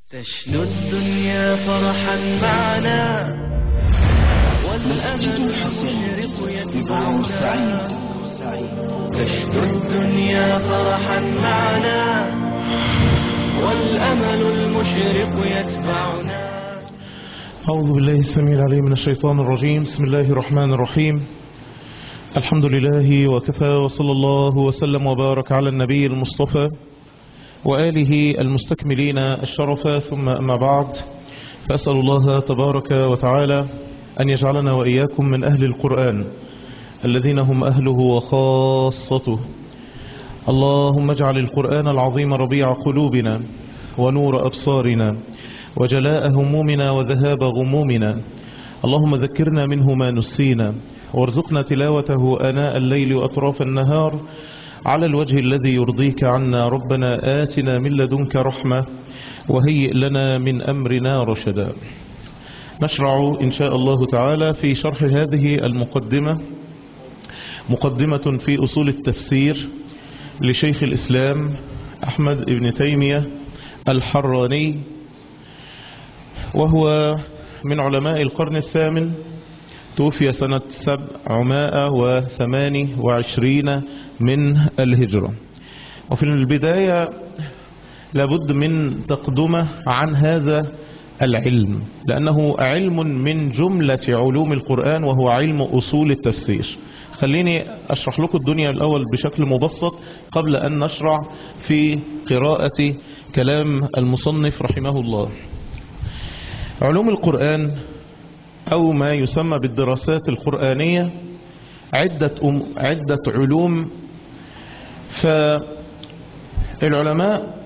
تشنو الدنيا فرحا معنا مسجد والأمل الحسين المشرق بدور يتبعنا سعيد تشنو الدنيا فرحا معنا والأمل المشرق يتبعنا أعوذ بالله السميع العليم من الشيطان الرجيم بسم الله الرحمن الرحيم الحمد لله وكفى وصلى الله وسلم وبارك على النبي المصطفى وآله المستكملين الشرف ثم أما بعد فأسأل الله تبارك وتعالى أن يجعلنا وإياكم من أهل القرآن الذين هم أهله وخاصته اللهم اجعل القرآن العظيم ربيع قلوبنا ونور أبصارنا وجلاء همومنا وذهاب غمومنا اللهم ذكرنا منه ما نسينا وارزقنا تلاوته آناء الليل وأطراف النهار على الوجه الذي يرضيك عنا ربنا آتنا من لدنك رحمة وهيئ لنا من أمرنا رشدا نشرع إن شاء الله تعالى في شرح هذه المقدمة مقدمة في أصول التفسير لشيخ الإسلام أحمد بن تيمية الحراني وهو من علماء القرن الثامن توفي سنة سبعمائة وثماني وعشرين من الهجرة وفي البداية لابد من تقدمة عن هذا العلم لأنه علم من جملة علوم القرآن وهو علم أصول التفسير خليني أشرح لكم الدنيا الأول بشكل مبسط قبل أن نشرع في قراءة كلام المصنف رحمه الله علوم القرآن أو ما يسمى بالدراسات القرآنية عدة, أم عدة علوم فالعلماء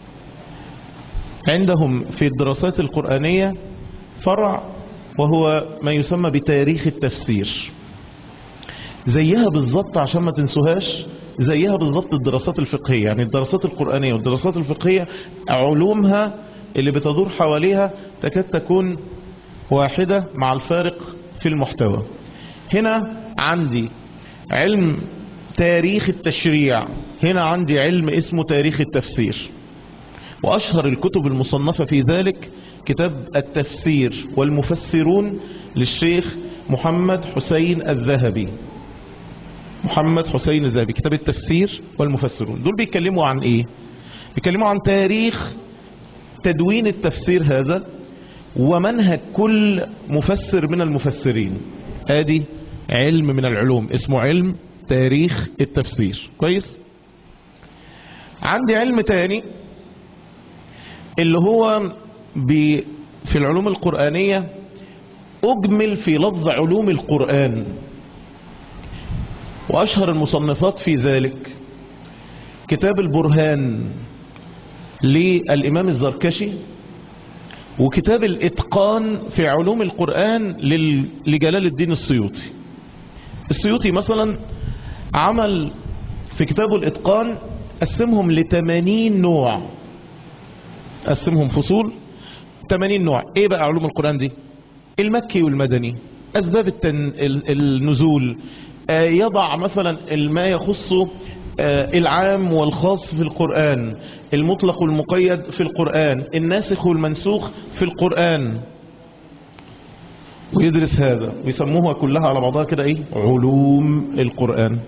عندهم في الدراسات القرآنية فرع وهو ما يسمى بتاريخ التفسير زيها بالظبط عشان ما تنسوهاش زيها بالظبط الدراسات الفقهية يعني الدراسات القرآنية والدراسات الفقهية علومها اللي بتدور حواليها تكاد تكون واحدة مع الفارق في المحتوى هنا عندي علم تاريخ التشريع هنا عندي علم اسمه تاريخ التفسير وأشهر الكتب المصنفة في ذلك كتاب التفسير والمفسرون للشيخ محمد حسين الذهبي محمد حسين الذهبي كتاب التفسير والمفسرون دول بيتكلموا عن ايه بيتكلموا عن تاريخ تدوين التفسير هذا ومنهج كل مفسر من المفسرين ادي علم من العلوم اسمه علم تاريخ التفسير كويس عندي علم تاني اللي هو بي في العلوم القرآنية أجمل في لفظ علوم القرآن وأشهر المصنفات في ذلك كتاب البرهان للإمام الزركشي وكتاب الإتقان في علوم القرآن لل- لجلال الدين السيوطي السيوطي مثلا عمل في كتابه الإتقان قسمهم لتمانين نوع قسمهم فصول 80 نوع ايه بقى علوم القرآن دي المكي والمدني اسباب التن... ال- النزول آه، يضع مثلا ما يخص آه، العام والخاص في القرآن المطلق والمقيد في القرآن الناسخ والمنسوخ في القرآن ويدرس هذا ويسموها كلها على بعضها كده ايه علوم القرآن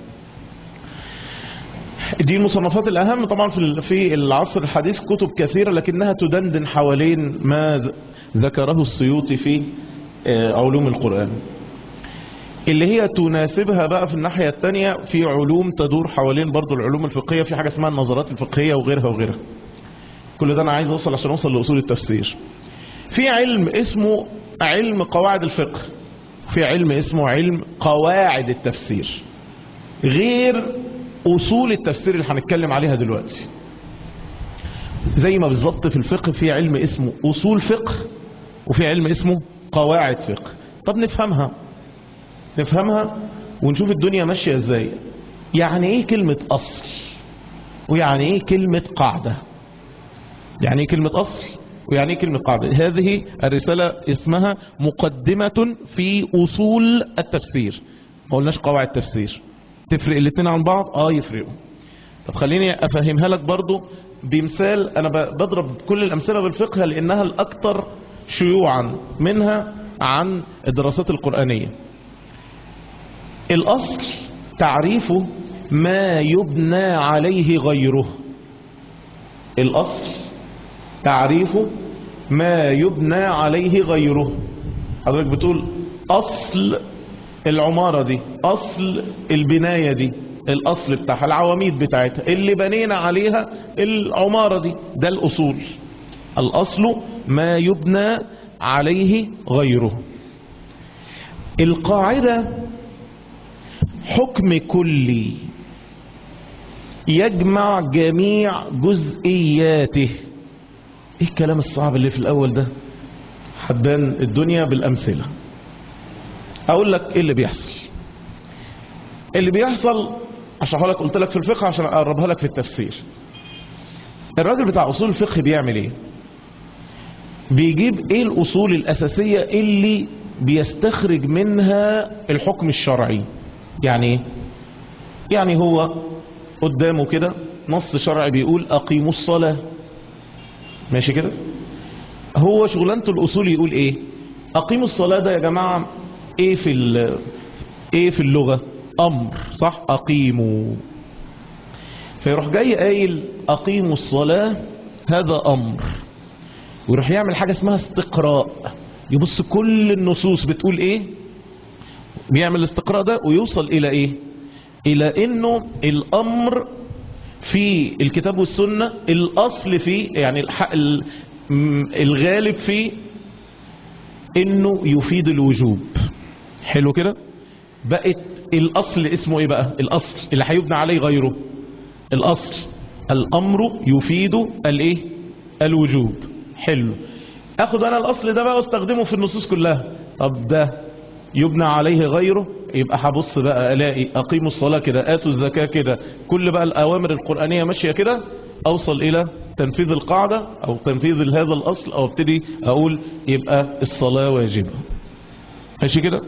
دي المصنفات الأهم طبعا في ال- في العصر الحديث كتب كثيرة لكنها تدندن حوالين ما ذ- ذكره السيوطي في آه، علوم القرآن اللي هي تناسبها بقى في الناحية التانية في علوم تدور حوالين برضو العلوم الفقهية في حاجة اسمها النظرات الفقهية وغيرها وغيرها كل ده أنا عايز أوصل عشان أوصل لأصول التفسير في علم اسمه علم قواعد الفقه في علم اسمه علم قواعد التفسير غير أصول التفسير اللي هنتكلم عليها دلوقتي زي ما بالظبط في الفقه في علم اسمه أصول فقه وفي علم اسمه قواعد فقه طب نفهمها نفهمها ونشوف الدنيا ماشية ازاي يعني ايه كلمة أصل ويعني ايه كلمة قاعدة يعني ايه كلمة أصل ويعني ايه كلمة قاعدة هذه الرسالة اسمها مقدمة في أصول التفسير ما قلناش قواعد تفسير تفرق الاتنين عن بعض اه يفرقوا طب خليني افهمها لك برضو بمثال انا ب- بضرب كل الامثله بالفقه لانها الاكثر شيوعا منها عن الدراسات القرانيه الاصل تعريفه ما يبنى عليه غيره الاصل تعريفه ما يبنى عليه غيره حضرتك بتقول اصل العمارة دي اصل البناية دي الاصل بتاعها العواميد بتاعتها اللي بنينا عليها العمارة دي ده الاصول الاصل ما يبنى عليه غيره القاعدة حكم كلي يجمع جميع جزئياته ايه الكلام الصعب اللي في الاول ده حبان الدنيا بالامثله اقول لك ايه اللي بيحصل اللي بيحصل اشرحها لك قلت لك في الفقه عشان اقربها لك في التفسير الراجل بتاع اصول الفقه بيعمل ايه بيجيب ايه الاصول الاساسيه اللي بيستخرج منها الحكم الشرعي يعني ايه يعني هو قدامه كده نص شرعي بيقول اقيموا الصلاه ماشي كده هو شغلانته الاصول يقول ايه اقيموا الصلاه ده يا جماعه ايه في ال- ايه في اللغه امر صح اقيموا فيروح جاي قايل اقيموا الصلاه هذا امر ويروح يعمل حاجه اسمها استقراء يبص كل النصوص بتقول ايه بيعمل الاستقراء ده ويوصل الى ايه الى انه الامر في الكتاب والسنة الاصل فيه يعني الح- ال- م- الغالب فيه انه يفيد الوجوب حلو كده بقت الاصل اسمه ايه بقى الاصل اللي هيبنى عليه غيره الاصل الامر يفيد الايه الوجوب حلو اخد انا الاصل ده بقى واستخدمه في النصوص كلها طب ده يبنى عليه غيره يبقى هبص بقى الاقي اقيموا الصلاه كده اتوا الزكاه كده كل بقى الاوامر القرانيه ماشيه كده اوصل الى تنفيذ القاعده او تنفيذ هذا الاصل او ابتدي اقول يبقى الصلاه واجبه ماشي كده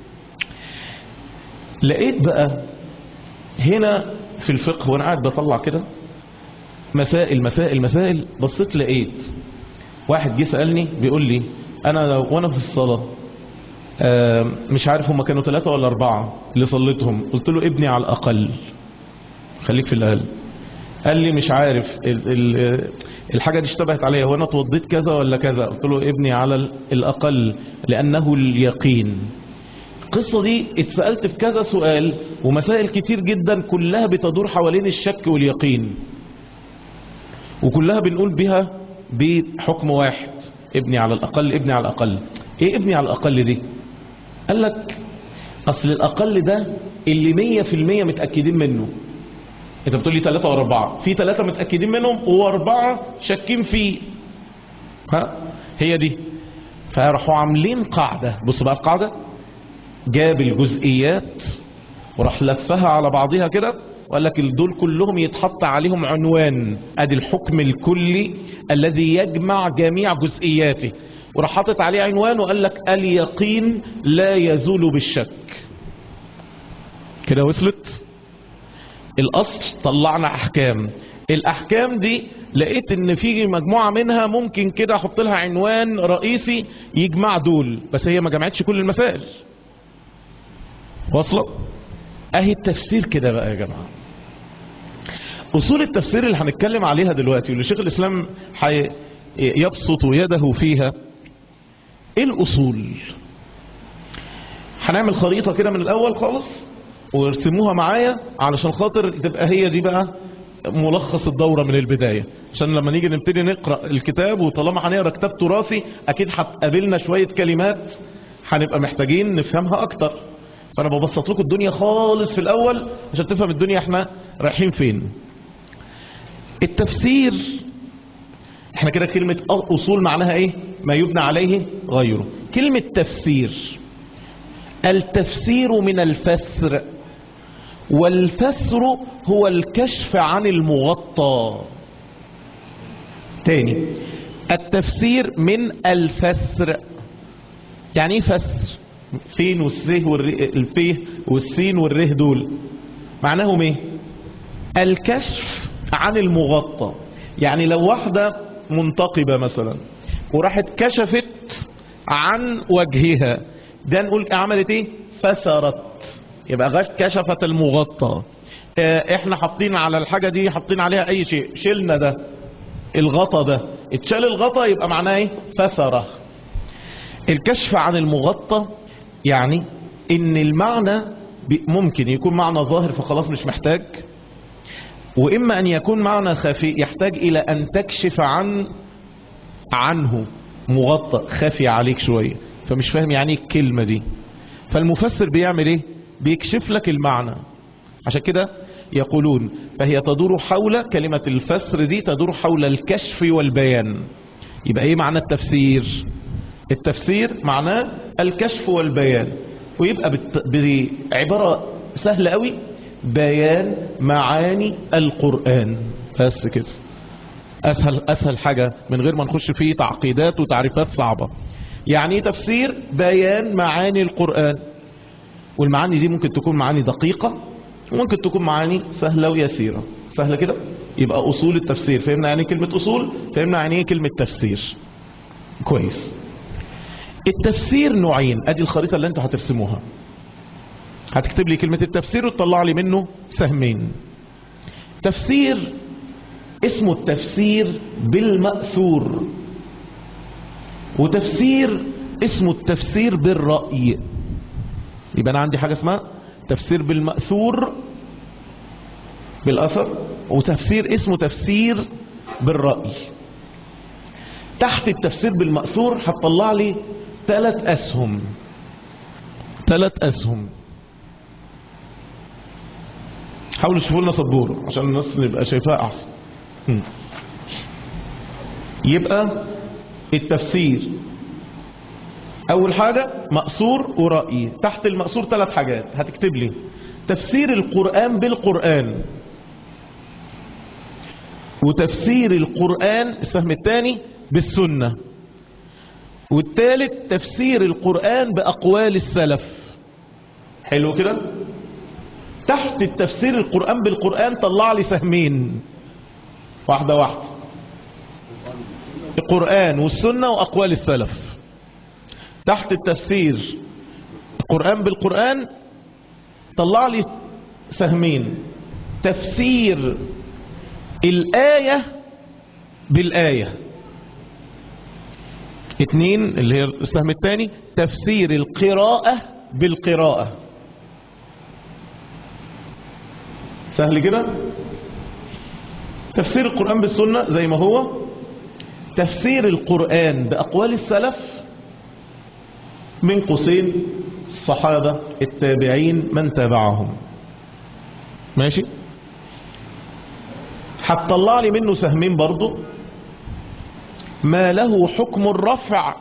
لقيت بقى هنا في الفقه وانا قاعد بطلع كده مسائل مسائل مسائل بصيت لقيت واحد جه سالني بيقول لي انا لو وانا في الصلاه آه، مش عارف هم كانوا ثلاثة ولا أربعة اللي صليتهم قلت له ابني على الأقل خليك في الأقل قال لي مش عارف ال ال الحاجة دي اشتبهت عليا هو أنا اتوضيت كذا ولا كذا قلت له ابني على ال- الأقل لأنه اليقين القصة دي اتسألت في كذا سؤال ومسائل كتير جدا كلها بتدور حوالين الشك واليقين وكلها بنقول بها بحكم واحد ابني على الأقل ابني على الأقل ايه ابني على الأقل دي قال لك أصل الأقل ده اللي مية في المية متأكدين منه انت بتقول لي ثلاثة واربعة في ثلاثة متأكدين منهم واربعة شاكين فيه ها هي دي فراحوا عاملين قاعدة بص بقى القاعدة جاب الجزئيات وراح لفها على بعضها كده وقال لك دول كلهم يتحط عليهم عنوان ادي الحكم الكلي الذي يجمع جميع جزئياته وراح حاطط عليه عنوان وقال لك اليقين لا يزول بالشك كده وصلت الاصل طلعنا احكام الاحكام دي لقيت ان في مجموعة منها ممكن كده احط لها عنوان رئيسي يجمع دول بس هي ما جمعتش كل المسائل واصله اهي التفسير كده بقى يا جماعه اصول التفسير اللي هنتكلم عليها دلوقتي واللي شيخ الاسلام حي يبسط يده فيها ايه الاصول هنعمل خريطه كده من الاول خالص وارسموها معايا علشان خاطر تبقى هي دي بقى ملخص الدورة من البداية عشان لما نيجي نبتدي نقرأ الكتاب وطالما هنقرأ كتاب تراثي أكيد هتقابلنا شوية كلمات هنبقى محتاجين نفهمها أكتر فأنا ببسط لكم الدنيا خالص في الأول عشان تفهم الدنيا احنا رايحين فين التفسير احنا كده كلمة أصول معناها ايه ما يبنى عليه غيره كلمة تفسير التفسير من الفسر والفسر هو الكشف عن المغطى تاني التفسير من الفسر يعني ايه فسر فين والسيه والري... الفيه والسين والره دول معناهم ايه الكشف عن المغطى يعني لو واحدة منتقبة مثلا وراحت كشفت عن وجهها ده نقول عملت ايه فسرت يبقى غش كشفت المغطى اه احنا حاطين على الحاجة دي حاطين عليها اي شيء شلنا ده الغطا ده اتشال الغطا يبقى معناه ايه فسره الكشف عن المغطى يعني ان المعنى ممكن يكون معنى ظاهر فخلاص مش محتاج واما ان يكون معنى خفي يحتاج الى ان تكشف عن عنه مغطى خفي عليك شوية فمش فاهم يعني ايه الكلمة دي فالمفسر بيعمل ايه بيكشف لك المعنى عشان كده يقولون فهي تدور حول كلمة الفسر دي تدور حول الكشف والبيان يبقى ايه معنى التفسير التفسير معناه الكشف والبيان ويبقى بت... بعبارة سهلة قوي بيان معاني القرآن بس كده اسهل اسهل حاجة من غير ما نخش فيه تعقيدات وتعريفات صعبة يعني ايه تفسير بيان معاني القرآن والمعاني دي ممكن تكون معاني دقيقة وممكن تكون معاني سهلة ويسيرة سهلة كده يبقى اصول التفسير فهمنا يعني كلمة اصول فهمنا يعني ايه كلمة تفسير كويس التفسير نوعين ادي الخريطة اللي انت هترسموها هتكتب لي كلمة التفسير وتطلع لي منه سهمين تفسير اسمه التفسير بالمأثور وتفسير اسمه التفسير بالرأي يبقى أنا عندي حاجة اسمها تفسير بالمأثور بالأثر وتفسير اسمه تفسير بالرأي تحت التفسير بالمأثور هتطلع لي ثلاث أسهم ثلاث أسهم حاولوا تشوفوا لنا سبوره عشان الناس نبقى شايفاها أحسن يبقى التفسير اول حاجة مقصور ورأي تحت المقصور ثلاث حاجات هتكتب لي تفسير القرآن بالقرآن وتفسير القرآن السهم الثاني بالسنة والثالث تفسير القرآن بأقوال السلف حلو كده تحت التفسير القرآن بالقرآن طلع لي سهمين واحدة واحدة القرآن والسنة وأقوال السلف تحت التفسير القرآن بالقرآن طلع لي سهمين تفسير الآية بالآية اتنين اللي هي السهم الثاني تفسير القراءة بالقراءة سهل كده تفسير القرآن بالسنة زي ما هو تفسير القرآن بأقوال السلف من قوسين الصحابة التابعين من تابعهم ماشي هتطلع لي منه سهمين برضو ما له حكم الرفع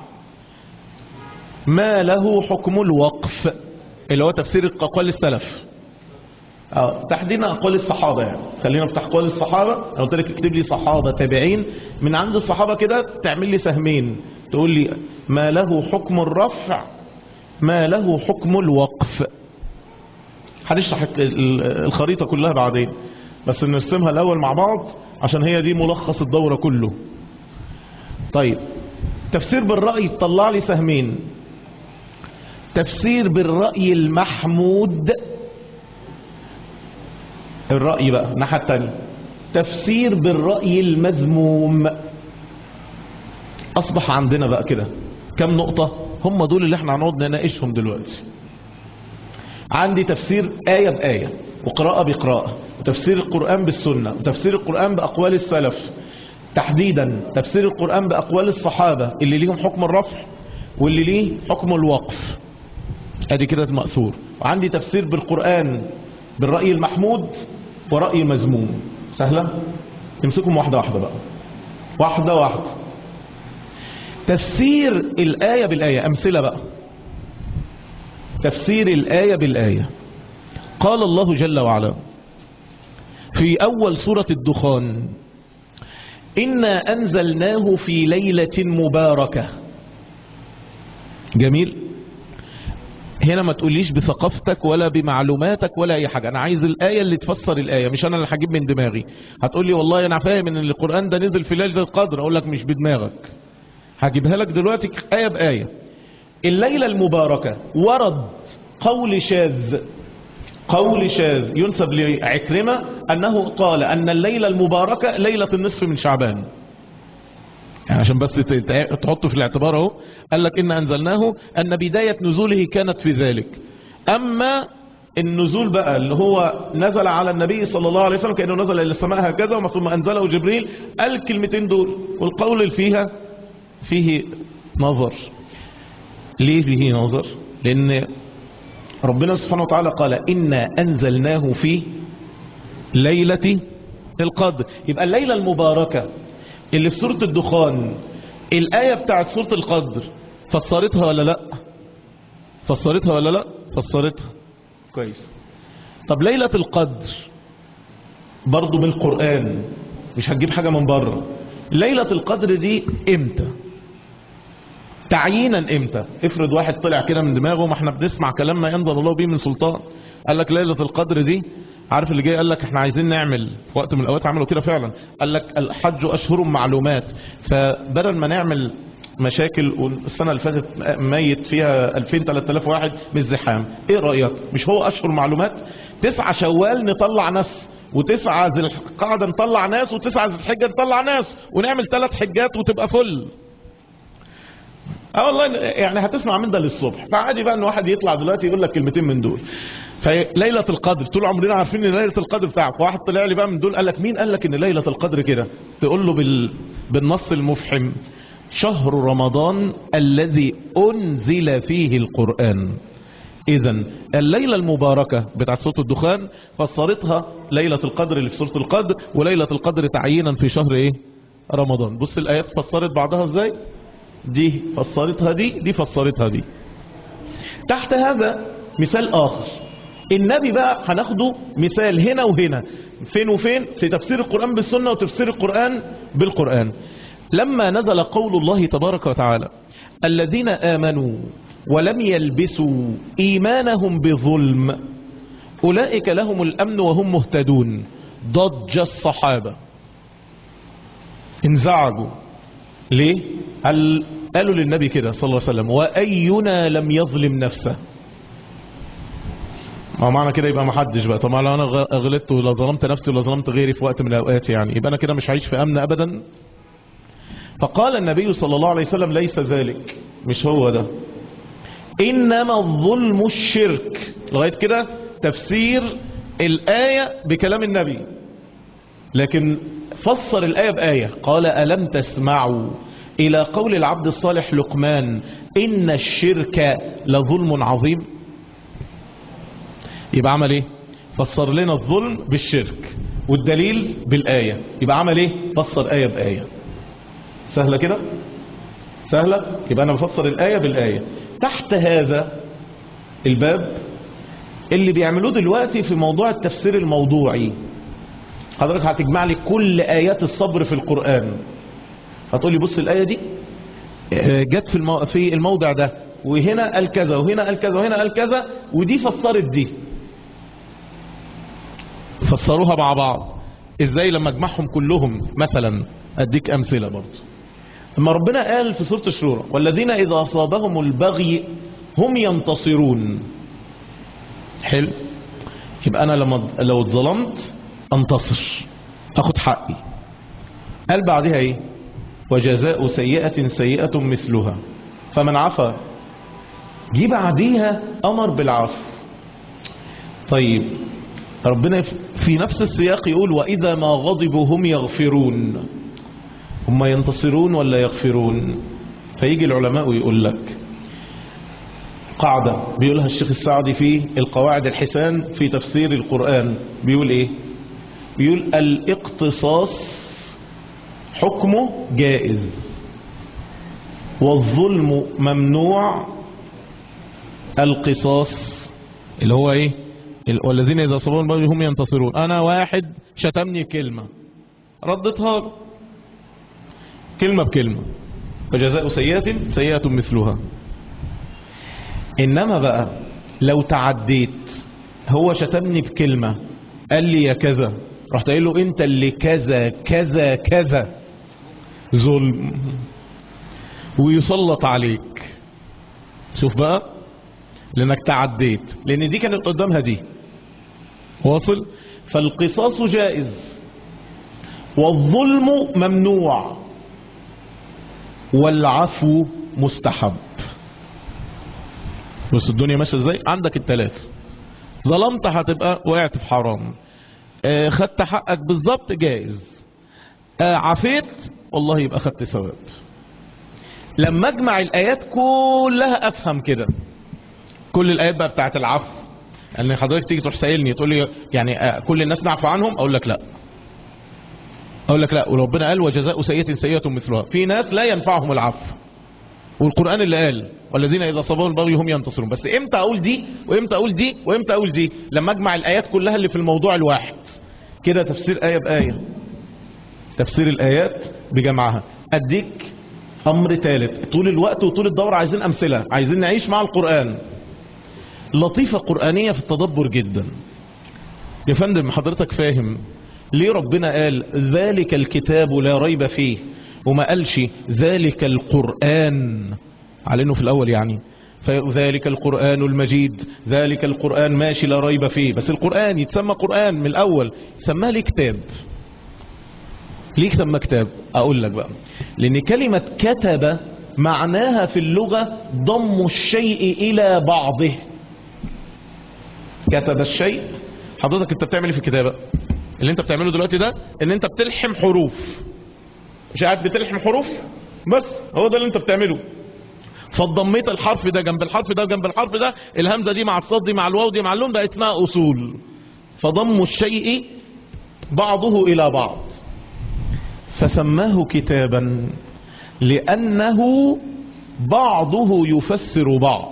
ما له حكم الوقف اللي هو تفسير أقوال السلف اه تحديدا اقوال الصحابه يعني خلينا نفتح اقوال الصحابه انا قلت لك اكتب لي صحابه تابعين من عند الصحابه كده تعمل لي سهمين تقول لي ما له حكم الرفع ما له حكم الوقف هنشرح الخريطه كلها بعدين بس نرسمها الاول مع بعض عشان هي دي ملخص الدوره كله طيب تفسير بالراي طلع لي سهمين تفسير بالراي المحمود الرأي بقى الناحية التانية تفسير بالرأي المذموم أصبح عندنا بقى كده كم نقطة هم دول اللي احنا هنقعد نناقشهم دلوقتي عندي تفسير آية بآية وقراءة بقراءة وتفسير القرآن بالسنة وتفسير القرآن بأقوال السلف تحديدا تفسير القرآن بأقوال الصحابة اللي ليهم حكم الرفع واللي ليه حكم الوقف ادي كده مأثور وعندي تفسير بالقرآن بالرأي المحمود ورأي مذموم سهلة تمسكهم واحدة واحدة بقى واحدة واحدة تفسير الآية بالآية أمثلة بقى تفسير الآية بالآية قال الله جل وعلا في أول سورة الدخان إنا أنزلناه في ليلة مباركة جميل هنا ما تقوليش بثقافتك ولا بمعلوماتك ولا اي حاجة انا عايز الآية اللي تفسر الآية مش انا اللي هجيب من دماغي هتقول لي والله انا فاهم ان القرآن ده نزل في ليلة القدر اقول لك مش بدماغك هجيبها لك دلوقتي آية بآية الليلة المباركة ورد قول شاذ قول شاذ ينسب لعكرمة أنه قال أن الليلة المباركة ليلة النصف من شعبان يعني عشان بس ت- ت- تحطه في الاعتبار اهو قال لك إن أنزلناه أن بداية نزوله كانت في ذلك أما النزول بقى اللي هو نزل على النبي صلى الله عليه وسلم كأنه نزل إلى السماء هكذا وما ثم أنزله جبريل قال الكلمتين دول والقول اللي فيها فيه نظر ليه فيه نظر لأن ربنا سبحانه وتعالى قال إنا أنزلناه في ليلة القدر يبقى الليلة المباركة اللي في سورة الدخان الآية بتاعت سورة القدر فسرتها ولا لا فسرتها ولا لا فسرتها كويس طب ليلة القدر برضو بالقرآن مش هتجيب حاجة من بره ليلة القدر دي امتى تعيينا امتى افرض واحد طلع كده من دماغه ما احنا بنسمع كلام ما ينزل الله به من سلطان قال لك ليلة القدر دي عارف اللي جاي قال لك احنا عايزين نعمل في وقت من الاوقات عملوا كده فعلا قال لك الحج اشهر معلومات فبدل ما نعمل مشاكل والسنة اللي فاتت ميت فيها 2000 3000 واحد مش زحام ايه رأيك مش هو اشهر معلومات تسعة شوال نطلع ناس وتسعة ذي القعدة نطلع ناس وتسعة ذي الحجة نطلع ناس ونعمل ثلاث حجات وتبقى فل اه والله يعني هتسمع من ده للصبح فعادي بقى ان واحد يطلع دلوقتي يقول لك كلمتين من دول فليله القدر طول عمرنا عارفين ان ليله القدر بتاعك واحد طلع لي بقى من دول قال لك مين قال لك ان ليله القدر كده تقول له بال... بالنص المفحم شهر رمضان الذي انزل فيه القران اذا الليله المباركه بتاعت سوره الدخان فسرتها ليله القدر اللي في سوره القدر وليله القدر تعيينا في شهر ايه رمضان بص الايات فسرت بعضها ازاي دي فسرتها دي دي فسرتها دي تحت هذا مثال آخر النبي بقى هناخده مثال هنا وهنا فين وفين في تفسير القرآن بالسنة وتفسير القرآن بالقرآن لما نزل قول الله تبارك وتعالى الذين آمنوا ولم يلبسوا إيمانهم بظلم أولئك لهم الأمن وهم مهتدون ضج الصحابة انزعجوا ليه قال قالوا للنبي كده صلى الله عليه وسلم وأينا لم يظلم نفسه ما معنى كده يبقى ما حدش بقى طبعا لو انا غ- غلطت ولا ظلمت نفسي ولا ظلمت غيري في وقت من الاوقات يعني يبقى انا كده مش هعيش في امن ابدا فقال النبي صلى الله عليه وسلم ليس ذلك مش هو ده انما الظلم الشرك لغايه كده تفسير الايه بكلام النبي لكن فسر الآية بآية قال ألم تسمعوا إلى قول العبد الصالح لقمان إن الشرك لظلم عظيم يبقى عمل إيه فسر لنا الظلم بالشرك والدليل بالآية يبقى عمل إيه فسر آية بآية سهلة كده سهلة يبقى أنا بفسر الآية بالآية تحت هذا الباب اللي بيعملوه دلوقتي في موضوع التفسير الموضوعي حضرتك هتجمع لي كل آيات الصبر في القرآن هتقول لي بص الآية دي آه، جت في المو... في الموضع ده وهنا قال كذا وهنا قال كذا وهنا قال كذا ودي فسرت دي فسروها مع بعض ازاي لما اجمعهم كلهم مثلا اديك امثله برضه لما ربنا قال في سوره الشورى والذين اذا اصابهم البغي هم ينتصرون حلو يبقى انا لما لو اتظلمت انتصر اخد حقي قال بعدها ايه وجزاء سيئة سيئة مثلها فمن عفا جه بعديها امر بالعفو طيب ربنا في نفس السياق يقول واذا ما غضبوا هم يغفرون هم ينتصرون ولا يغفرون فيجي العلماء ويقول لك قاعدة بيقولها الشيخ السعدي في القواعد الحسان في تفسير القرآن بيقول ايه بيقول الاقتصاص حكمه جائز والظلم ممنوع القصاص اللي هو ايه ال- والذين اذا صبروا البغي هم ينتصرون انا واحد شتمني كلمة ردتها له كلمة بكلمة فجزاء سيئة سيئة مثلها انما بقى لو تعديت هو شتمني بكلمة قال لي يا كذا رحت قايل له انت اللي كذا كذا كذا ظلم ويسلط عليك شوف بقى لانك تعديت لان دي كانت قدامها دي واصل فالقصاص جائز والظلم ممنوع والعفو مستحب بص الدنيا ماشيه ازاي عندك التلاتة ظلمت هتبقى وقعت في حرام آه خدت حقك بالظبط جائز آه عفيت والله يبقى خدت ثواب لما اجمع الايات كلها افهم كده كل الايات بقى بتاعت العفو ان حضرتك تيجي تروح سائلني تقول لي يعني آه كل الناس نعفو عنهم اقول لك لا اقول لك لا وربنا قال وجزاء سيئه سيئه مثلها في ناس لا ينفعهم العفو والقران اللي قال والذين اذا صابهم البغي هم ينتصرون بس امتى اقول دي وامتى اقول دي وامتى اقول دي لما اجمع الايات كلها اللي في الموضوع الواحد كده تفسير ايه بايه تفسير الايات بجمعها اديك امر ثالث طول الوقت وطول الدورة عايزين امثلة عايزين نعيش مع القرآن لطيفة قرآنية في التدبر جدا يا فندم حضرتك فاهم ليه ربنا قال ذلك الكتاب لا ريب فيه وما قالش ذلك القرآن على انه في الاول يعني فذلك القرآن المجيد ذلك القرآن ماشي لا ريب فيه بس القرآن يتسمى قرآن من الاول سماه ليه كتاب ليه سمى كتاب اقول لك بقى لان كلمة كتب معناها في اللغة ضم الشيء الى بعضه كتب الشيء حضرتك انت بتعمل ايه في الكتابة اللي انت بتعمله دلوقتي ده ان انت بتلحم حروف مش قاعد بتلحم حروف بس هو ده اللي انت بتعمله فضميت الحرف ده جنب الحرف ده جنب الحرف ده الهمزة دي مع الصاد دي مع الواو دي مع اللون ده اسمها اصول فضم الشيء بعضه الى بعض فسماه كتابا لأنه بعضه يفسر بعض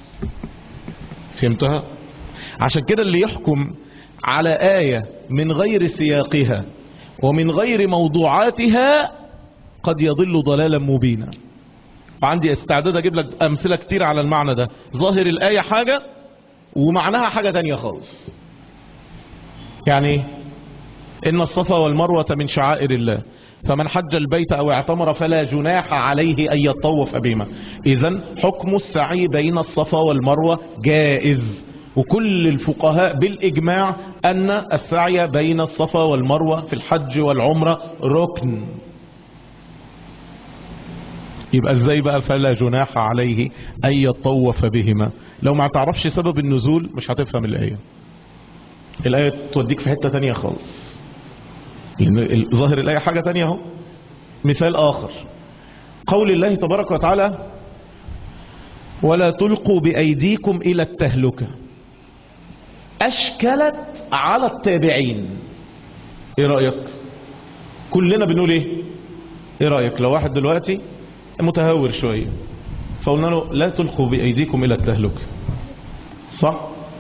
فهمتها عشان كده اللي يحكم على آية من غير سياقها ومن غير موضوعاتها قد يضل ضلالا مبينا وعندي استعداد اجيب لك امثله كتير على المعنى ده ظاهر الايه حاجه ومعناها حاجه تانية خالص يعني ان الصفا والمروه من شعائر الله فمن حج البيت او اعتمر فلا جناح عليه ان يطوف بهما اذا حكم السعي بين الصفا والمروه جائز وكل الفقهاء بالاجماع ان السعي بين الصفا والمروه في الحج والعمره ركن يبقى ازاي بقى فلا جناح عليه ان يطوف بهما لو ما تعرفش سبب النزول مش هتفهم الايه الايه توديك في حته تانية خالص لان ظاهر الايه حاجه تانية اهو مثال اخر قول الله تبارك وتعالى ولا تلقوا بايديكم الى التهلكه اشكلت على التابعين ايه رايك كلنا بنقول ايه ايه رايك لو واحد دلوقتي متهور شويه فقلنا له لا تلقوا بايديكم الى التهلكه صح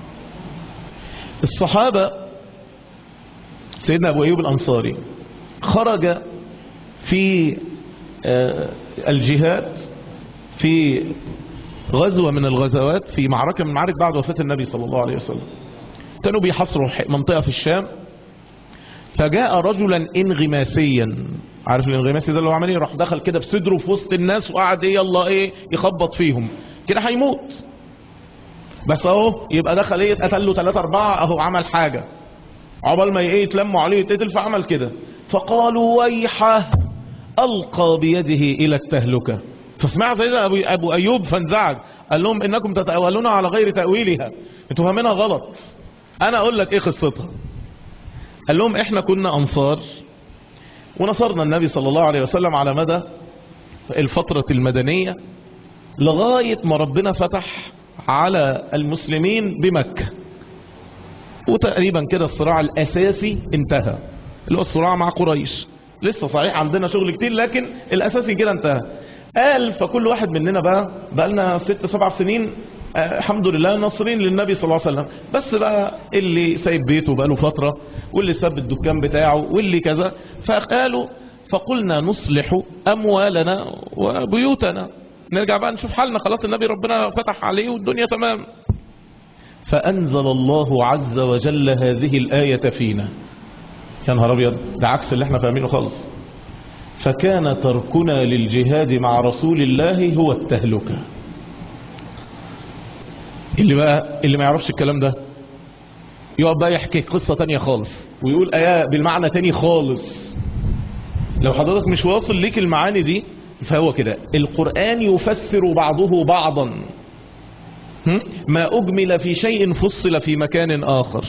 الصحابه سيدنا ابو ايوب الانصاري خرج في الجهاد في غزوة من الغزوات في معركة من المعارك بعد وفاة النبي صلى الله عليه وسلم كانوا بيحصروا منطقة في الشام فجاء رجلا انغماسيا عارف الانغماسي ده اللي هو عمل ايه راح دخل كده في صدره في وسط الناس وقعد ايه يلا ايه يخبط فيهم كده هيموت بس اهو يبقى دخل ايه اتقتل له 3 4 اهو عمل حاجه عقبال ما ايه يتلموا عليه يتقتل فعمل كده فقالوا ويحه القى بيده الى التهلكه فسمع سيدنا ابو ابو ايوب فانزعج قال لهم انكم تتاولون على غير تاويلها انتوا فاهمينها غلط انا اقول لك ايه قصتها قال لهم احنا كنا انصار ونصرنا النبي صلى الله عليه وسلم على مدى الفترة المدنية لغاية ما ربنا فتح على المسلمين بمكة وتقريبا كده الصراع الأساسي انتهى اللي هو الصراع مع قريش لسه صحيح عندنا شغل كتير لكن الأساسي كده انتهى قال فكل واحد مننا بقى بقى لنا ست سبع سنين آه الحمد لله ناصرين للنبي صلى الله عليه وسلم بس بقى اللي سايب بيته بقى له فترة واللي ساب الدكان بتاعه واللي كذا فقالوا فقلنا نصلح أموالنا وبيوتنا نرجع بقى نشوف حالنا خلاص النبي ربنا فتح عليه والدنيا تمام فأنزل الله عز وجل هذه الآية فينا يا نهار أبيض ده عكس اللي احنا فاهمينه خالص فكان تركنا للجهاد مع رسول الله هو التهلكة اللي بقى اللي ما يعرفش الكلام ده يقعد بقى يحكي قصة تانية خالص ويقول آية بالمعنى تاني خالص لو حضرتك مش واصل ليك المعاني دي فهو كده القرآن يفسر بعضه بعضا هم؟ ما أجمل في شيء فصل في مكان آخر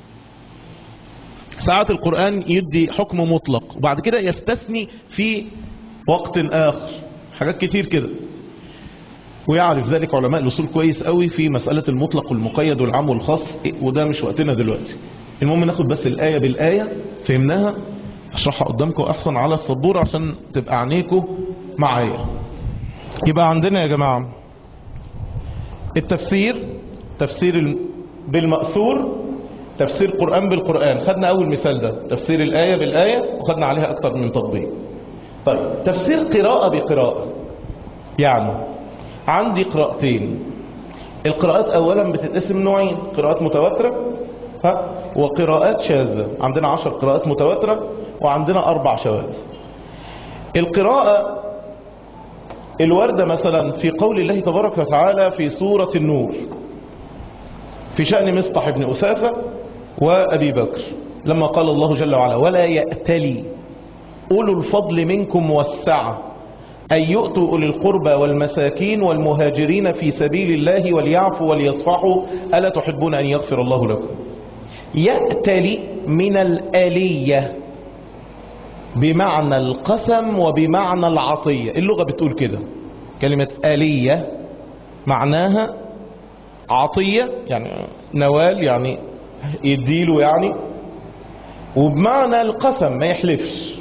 ساعات القرآن يدي حكم مطلق وبعد كده يستثني في وقت آخر حاجات كتير كده ويعرف ذلك علماء الأصول كويس قوي في مسألة المطلق والمقيد والعام والخاص وده مش وقتنا دلوقتي المهم ناخد بس الآية بالآية فهمناها اشرحها قدامكم أحسن على السبورة عشان تبقى عينيكم معايا يبقى عندنا يا جماعة التفسير تفسير بالمأثور تفسير قرآن بالقرآن خدنا أول مثال ده تفسير الآية بالآية وخدنا عليها أكتر من تطبيق طيب تفسير قراءة بقراءة يعني عندي قراءتين القراءات أولا بتتقسم نوعين قراءات متواترة ها وقراءات شاذة عندنا عشر قراءات متواترة وعندنا أربع شواذ القراءة الوردة مثلا في قول الله تبارك وتعالى في سورة النور في شأن مصطح بن أساسة وأبي بكر لما قال الله جل وعلا ولا يأتلي أولو الفضل منكم والسعة أن يؤتوا أولي القربى والمساكين والمهاجرين في سبيل الله وليعفوا وليصفحوا ألا تحبون أن يغفر الله لكم يأتلي من الآلية بمعنى القسم وبمعنى العطية اللغة بتقول كده كلمة آلية معناها عطية يعني نوال يعني يديله يعني وبمعنى القسم ما يحلفش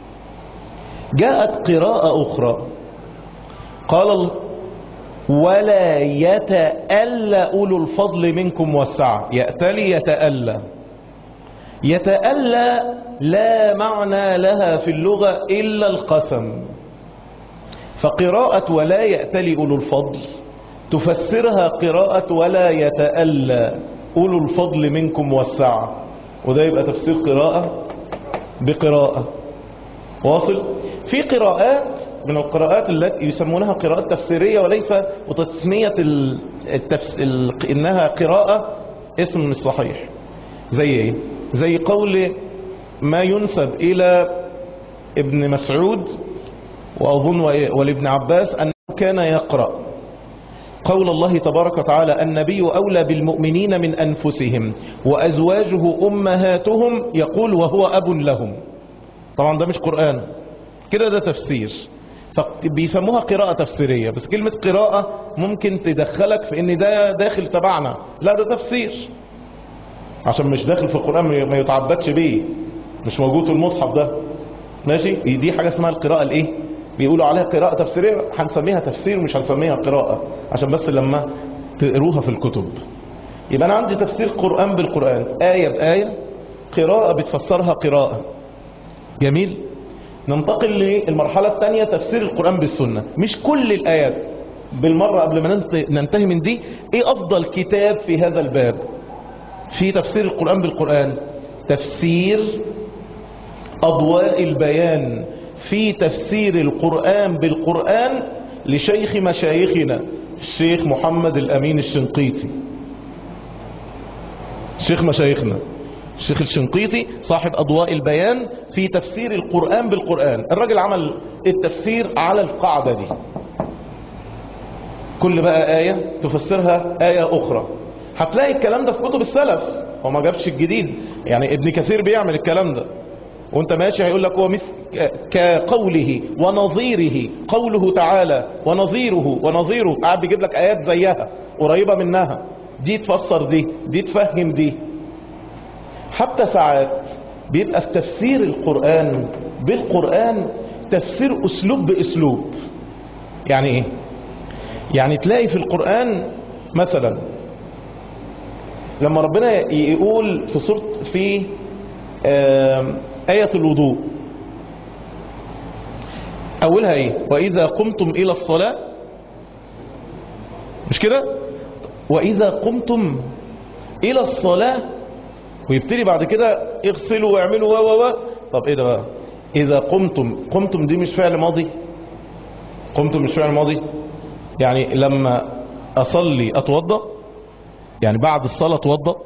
جاءت قراءة أخرى قال ولا يتألى أولو الفضل منكم والسعة يأتلي يتألى يتألى لا معنى لها في اللغة إلا القسم فقراءة ولا يأتلي أولو الفضل تفسرها قراءة ولا يتألى أولو الفضل منكم والسعة وده يبقى تفسير قراءة بقراءة واصل في قراءات من القراءات التي يسمونها قراءات تفسيرية وليس وتسمية التفس... ال... إنها قراءة اسم مش صحيح زي ايه زي قول ما ينسب إلى ابن مسعود وأظن ولابن عباس أنه كان يقرأ قول الله تبارك وتعالى النبي أولى بالمؤمنين من أنفسهم وأزواجه أمهاتهم يقول وهو أب لهم طبعا ده مش قرآن كده ده تفسير فبيسموها قراءة تفسيرية بس كلمة قراءة ممكن تدخلك في ان ده داخل تبعنا لا ده تفسير عشان مش داخل في القرآن ما يتعبدش بيه مش موجود في المصحف ده ماشي دي حاجة اسمها القراءة الايه بيقولوا عليها قراءة تفسيرية هنسميها تفسير مش هنسميها قراءة عشان بس لما تقروها في الكتب يبقى انا عندي تفسير قرآن بالقرآن آية بآية قراءة بتفسرها قراءة جميل ننتقل للمرحلة الثانية تفسير القرآن بالسنة مش كل الآيات بالمرة قبل ما ننتهي من دي ايه افضل كتاب في هذا الباب في تفسير القرآن بالقرآن تفسير أضواء البيان في تفسير القرآن بالقرآن لشيخ مشايخنا الشيخ محمد الأمين الشنقيطي شيخ مشايخنا الشيخ الشنقيطي صاحب أضواء البيان في تفسير القرآن بالقرآن الراجل عمل التفسير على القاعدة دي كل بقى آية تفسرها آية أخرى هتلاقي الكلام ده في كتب السلف هو ما جابش الجديد يعني ابن كثير بيعمل الكلام ده وانت ماشي هيقول لك هو مثل كقوله ونظيره قوله تعالى ونظيره ونظيره قاعد بيجيب لك ايات زيها قريبه منها دي تفسر دي دي تفهم دي حتى ساعات بيبقى في تفسير القرآن بالقرآن تفسير أسلوب بأسلوب يعني إيه يعني تلاقي في القرآن مثلا لما ربنا يقول في سورة في آية الوضوء أولها إيه وإذا قمتم إلى الصلاة مش كده وإذا قمتم الى الصلاة ويبتدي بعد كده اغسلوا واعملوا و و و طب ايه ده بقى اذا قمتم قمتم دي مش فعل ماضي قمتم مش فعل ماضي يعني لما اصلي اتوضا يعني بعد الصلاة اتوضا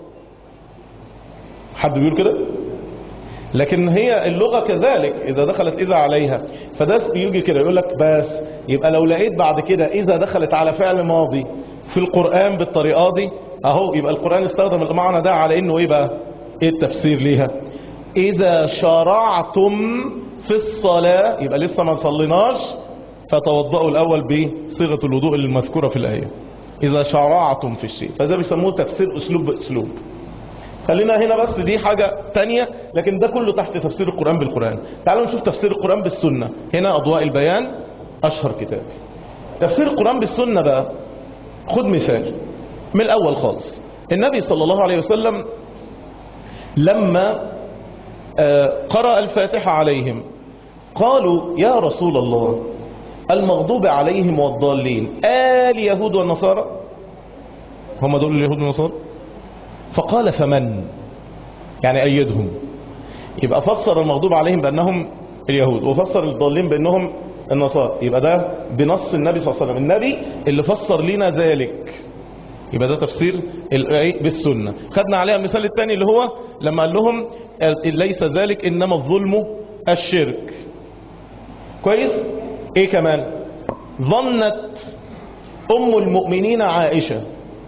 حد بيقول كده لكن هي اللغة كذلك إذا دخلت إذا عليها فده بيجي كده يقول لك بس يبقى لو لقيت بعد كده إذا دخلت على فعل ماضي في القرآن بالطريقة دي أهو يبقى القرآن استخدم المعنى ده على إنه إيه بقى إيه التفسير ليها إذا شرعتم في الصلاة يبقى لسه ما صليناش فتوضأوا الأول بصيغة الوضوء المذكورة في الآية إذا شرعتم في الشيء فده بيسموه تفسير أسلوب بأسلوب خلينا هنا بس دي حاجة تانية لكن ده كله تحت تفسير القرآن بالقرآن تعالوا نشوف تفسير القرآن بالسنة هنا أضواء البيان أشهر كتاب تفسير القرآن بالسنة بقى خد مثال من الأول خالص النبي صلى الله عليه وسلم لما آه، قرأ الفاتحة عليهم قالوا يا رسول الله المغضوب عليهم والضالين آل يهود والنصارى هم دول اليهود والنصارى فقال فمن يعني أيدهم يبقى فسر المغضوب عليهم بأنهم اليهود وفسر الضالين بأنهم النصارى يبقى ده بنص النبي صلى الله عليه وسلم النبي اللي فسر لنا ذلك يبقى ده تفسير ال- بالسنة خدنا عليها المثال الثاني اللي هو لما قال لهم ليس ذلك إنما الظلم الشرك كويس ايه كمان ظنت ام المؤمنين عائشة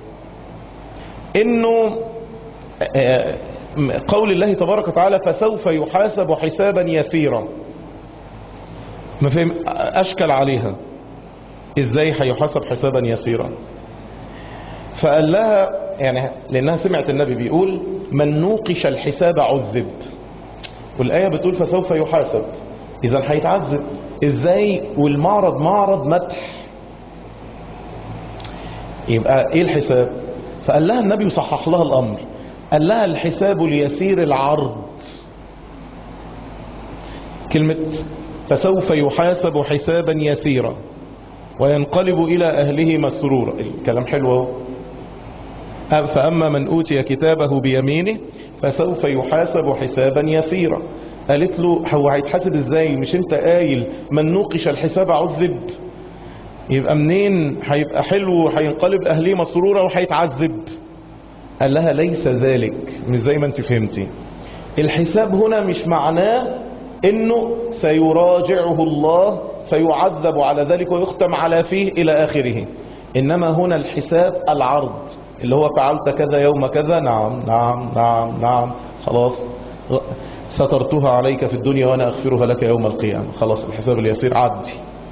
انه آه، قول الله تبارك وتعالى فسوف يحاسب حسابا يسيرا ما فهم اشكل عليها ازاي هيحاسب حسابا يسيرا فقال لها يعني لانها سمعت النبي بيقول من نوقش الحساب عذب والايه بتقول فسوف يحاسب اذا هيتعذب ازاي والمعرض معرض مدح يبقى ايه الحساب فقال لها النبي يصحح لها الامر قال لها الحساب ليسير العرض كلمة فسوف يحاسب حسابا يسيرا وينقلب إلى أهله مسرورا الكلام حلو اهو. فأما من أوتي كتابه بيمينه فسوف يحاسب حسابا يسيرا قالت له هو هيتحاسب ازاي مش انت قايل من نوقش الحساب عذب يبقى منين هيبقى حلو وهينقلب أهليه مسرورا وهيتعذب قال لها ليس ذلك مش زي ما انت فهمتي الحساب هنا مش معناه انه سيراجعه الله فيعذب على ذلك ويختم على فيه الى اخره انما هنا الحساب العرض اللي هو فعلت كذا يوم كذا نعم نعم نعم نعم خلاص سترتها عليك في الدنيا وانا اغفرها لك يوم القيامة خلاص الحساب اليسير عدي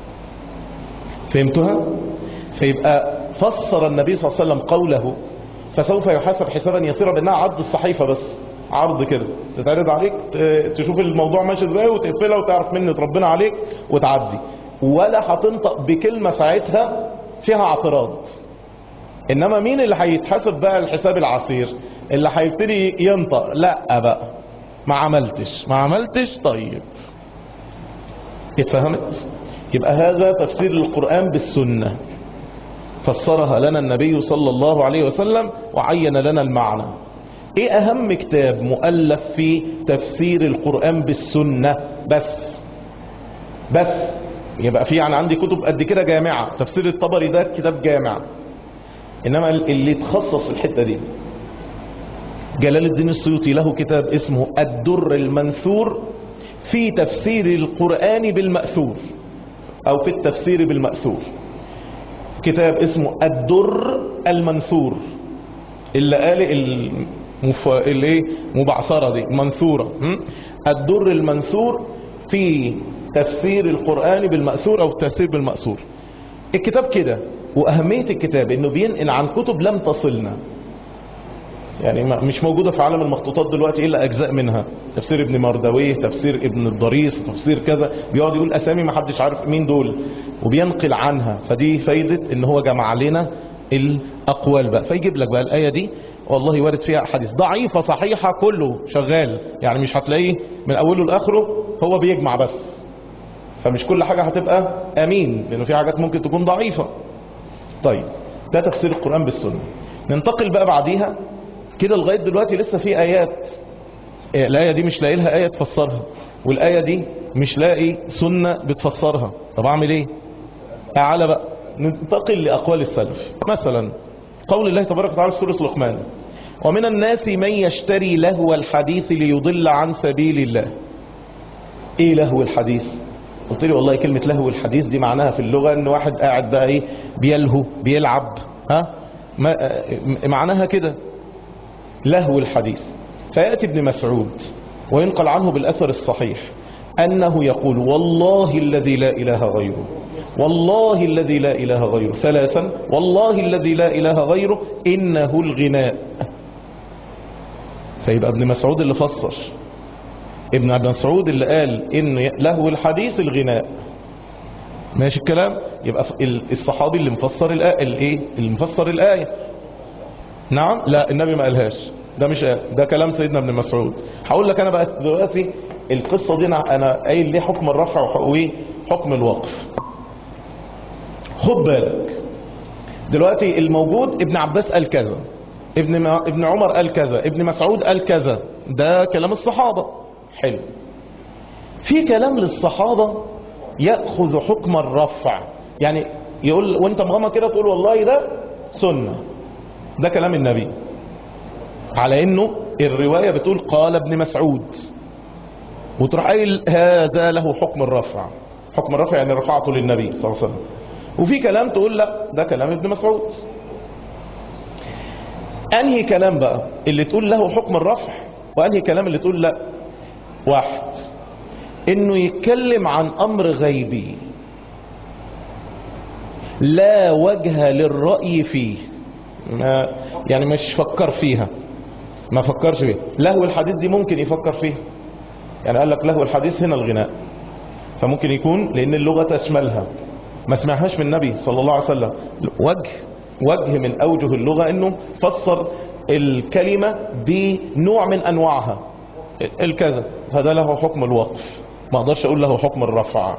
فهمتها فيبقى فسر النبي صلى الله عليه وسلم قوله فسوف يحاسب حسابا يسيرا بانها عرض الصحيفة بس عرض كده تتعرض عليك ت- تشوف الموضوع ماشي ازاي وتقفلها وتعرف منة ربنا عليك وتعدي ولا هتنطق بكلمة ساعتها فيها اعتراض انما مين اللي هيتحاسب بقى الحساب العسير اللي هيبتدي ينطق لا بقى ما عملتش ما عملتش طيب اتفهمت يبقى هذا تفسير القرآن بالسنة فسرها لنا النبي صلى الله عليه وسلم وعين لنا المعنى ايه اهم كتاب مؤلف في تفسير القرآن بالسنة بس بس يبقى في يعني عندي كتب قد كده جامعة تفسير الطبري ده كتاب جامع انما اللي تخصص في الحتة دي جلال الدين السيوطي له كتاب اسمه الدر المنثور في تفسير القرآن بالمأثور او في التفسير بالمأثور كتاب اسمه الدر المنثور اللي قال المف... الايه مبعثرة دي منثورة م? الدر المنثور في تفسير القرآن بالمأثور او التفسير بالمأثور الكتاب كده واهمية الكتاب انه بينقل عن كتب لم تصلنا يعني ما- مش موجودة في عالم المخطوطات دلوقتي إلا أجزاء منها تفسير ابن مردويه تفسير ابن الضريس تفسير كذا بيقعد يقول أسامي ما حدش عارف مين دول وبينقل عنها فدي فايدة إن هو جمع لنا الأقوال بقى فيجيب لك بقى الآية دي والله وارد فيها أحاديث ضعيفة صحيحة كله شغال يعني مش هتلاقيه من أوله لآخره هو بيجمع بس فمش كل حاجة هتبقى أمين لأنه في حاجات ممكن تكون ضعيفة طيب ده تفسير القرآن بالسنة ننتقل بقى بعديها كده لغاية دلوقتي لسه في آيات إيه، الآية دي مش لاقي لها آية تفسرها والآية دي مش لاقي سنة بتفسرها طب أعمل إيه تعالى بقى ننتقل لأقوال السلف مثلا قول الله تبارك وتعالى في سورة لقمان ومن الناس من يشتري لهو الحديث ليضل عن سبيل الله ايه لهو الحديث قلت لي والله كلمة لهو الحديث دي معناها في اللغة ان واحد قاعد بقى ايه بيلهو بيلعب ها ما آه، معناها كده لهو الحديث فيأتي ابن مسعود وينقل عنه بالأثر الصحيح أنه يقول والله الذي لا إله غيره والله الذي لا إله غيره ثلاثا والله الذي لا إله غيره إنه الغناء فيبقى ابن مسعود اللي فسر ابن ابن مسعود اللي قال إن لهو الحديث الغناء ماشي الكلام يبقى ال- الصحابي اللي مفسر الآية الايه اللي مفسر الآية نعم لا النبي ما قالهاش ده مش آية. ده كلام سيدنا ابن مسعود هقول لك انا بقى دلوقتي القصة دي انا أنا قايل ليه حكم الرفع وحقوقي حكم الوقف خد بالك دلوقتي الموجود ابن عباس قال كذا ابن ما ابن عمر قال كذا ابن مسعود قال كذا ده كلام الصحابة حلو في كلام للصحابة يأخذ حكم الرفع يعني يقول وانت مغمى كده تقول والله ده سنة ده كلام النبي على انه الرواية بتقول قال ابن مسعود وتروح قايل هذا له حكم الرفع حكم الرفع يعني رفعته للنبي صلى الله عليه وسلم وفي كلام تقول لا ده كلام ابن مسعود انهي كلام بقى اللي تقول له حكم الرفع وانهي كلام اللي تقول لا واحد انه يتكلم عن امر غيبي لا وجه للرأي فيه ما يعني مش فكر فيها ما فكرش فيها لهو الحديث دي ممكن يفكر فيها يعني قال لك لهو الحديث هنا الغناء فممكن يكون لان اللغة تشملها ما سمعهاش من النبي صلى الله عليه وسلم وجه وجه من اوجه اللغة انه فسر الكلمة بنوع من انواعها الكذا هذا له حكم الوقف ما اقدرش اقول له حكم الرفع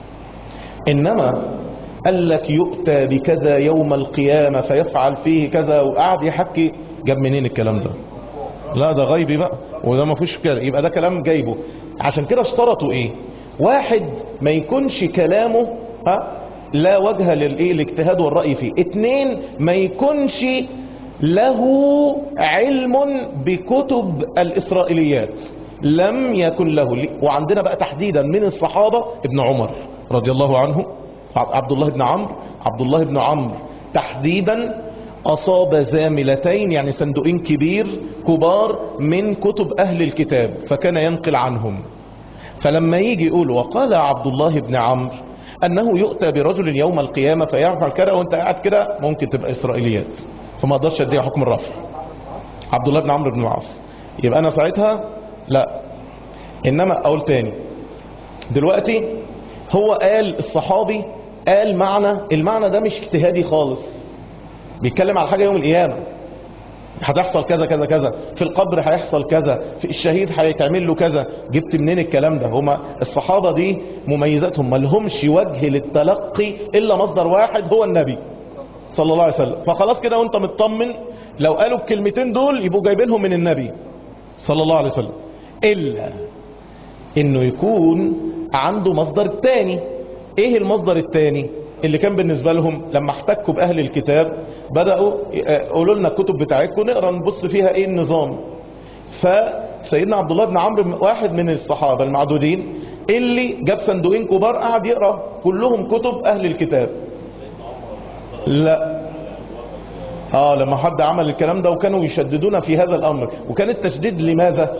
انما قال لك يؤتى بكذا يوم القيامة فيفعل فيه كذا وقعد يحكي جاب منين الكلام ده لا ده غيبي بقى وده ما فيش كده يبقى ده كلام جايبه عشان كده اشترطوا ايه واحد ما يكونش كلامه ها لا وجه للايه الاجتهاد والرأي فيه اتنين ما يكونش له علم بكتب الإسرائيليات لم يكن له وعندنا بقى تحديدا من الصحابة ابن عمر رضي الله عنه عبد الله بن عمرو عبد الله بن عمرو تحديدا أصاب زاملتين يعني صندوقين كبير كبار من كتب أهل الكتاب فكان ينقل عنهم فلما يجي يقول وقال عبد الله بن عمرو أنه يؤتى برجل يوم القيامة فيفعل كذا وانت قاعد كده ممكن تبقى إسرائيليات فما اقدرش اديها حكم الرفع عبد الله بن عمرو بن العاص يبقى انا ساعتها لا انما اقول تاني دلوقتي هو قال الصحابي قال معنى المعنى ده مش اجتهادي خالص بيتكلم على حاجة يوم القيامة هتحصل كذا كذا كذا في القبر هيحصل كذا في الشهيد هيتعمل له كذا جبت منين الكلام ده هما الصحابة دي مميزاتهم ما لهمش وجه للتلقي الا مصدر واحد هو النبي صلى الله عليه وسلم فخلاص كده وانت مطمن لو قالوا الكلمتين دول يبقوا جايبينهم من النبي صلى الله عليه وسلم الا انه يكون عنده مصدر تاني ايه المصدر التاني اللي كان بالنسبة لهم لما احتكوا باهل الكتاب بدأوا قولوا لنا الكتب بتاعتكم نقرا نبص فيها ايه النظام فسيدنا عبد الله بن عمرو واحد من الصحابة المعدودين اللي جاب صندوقين كبار قعد يقرا كلهم كتب اهل الكتاب لا اه لما حد عمل الكلام ده وكانوا يشددون في هذا الامر وكان التشديد لماذا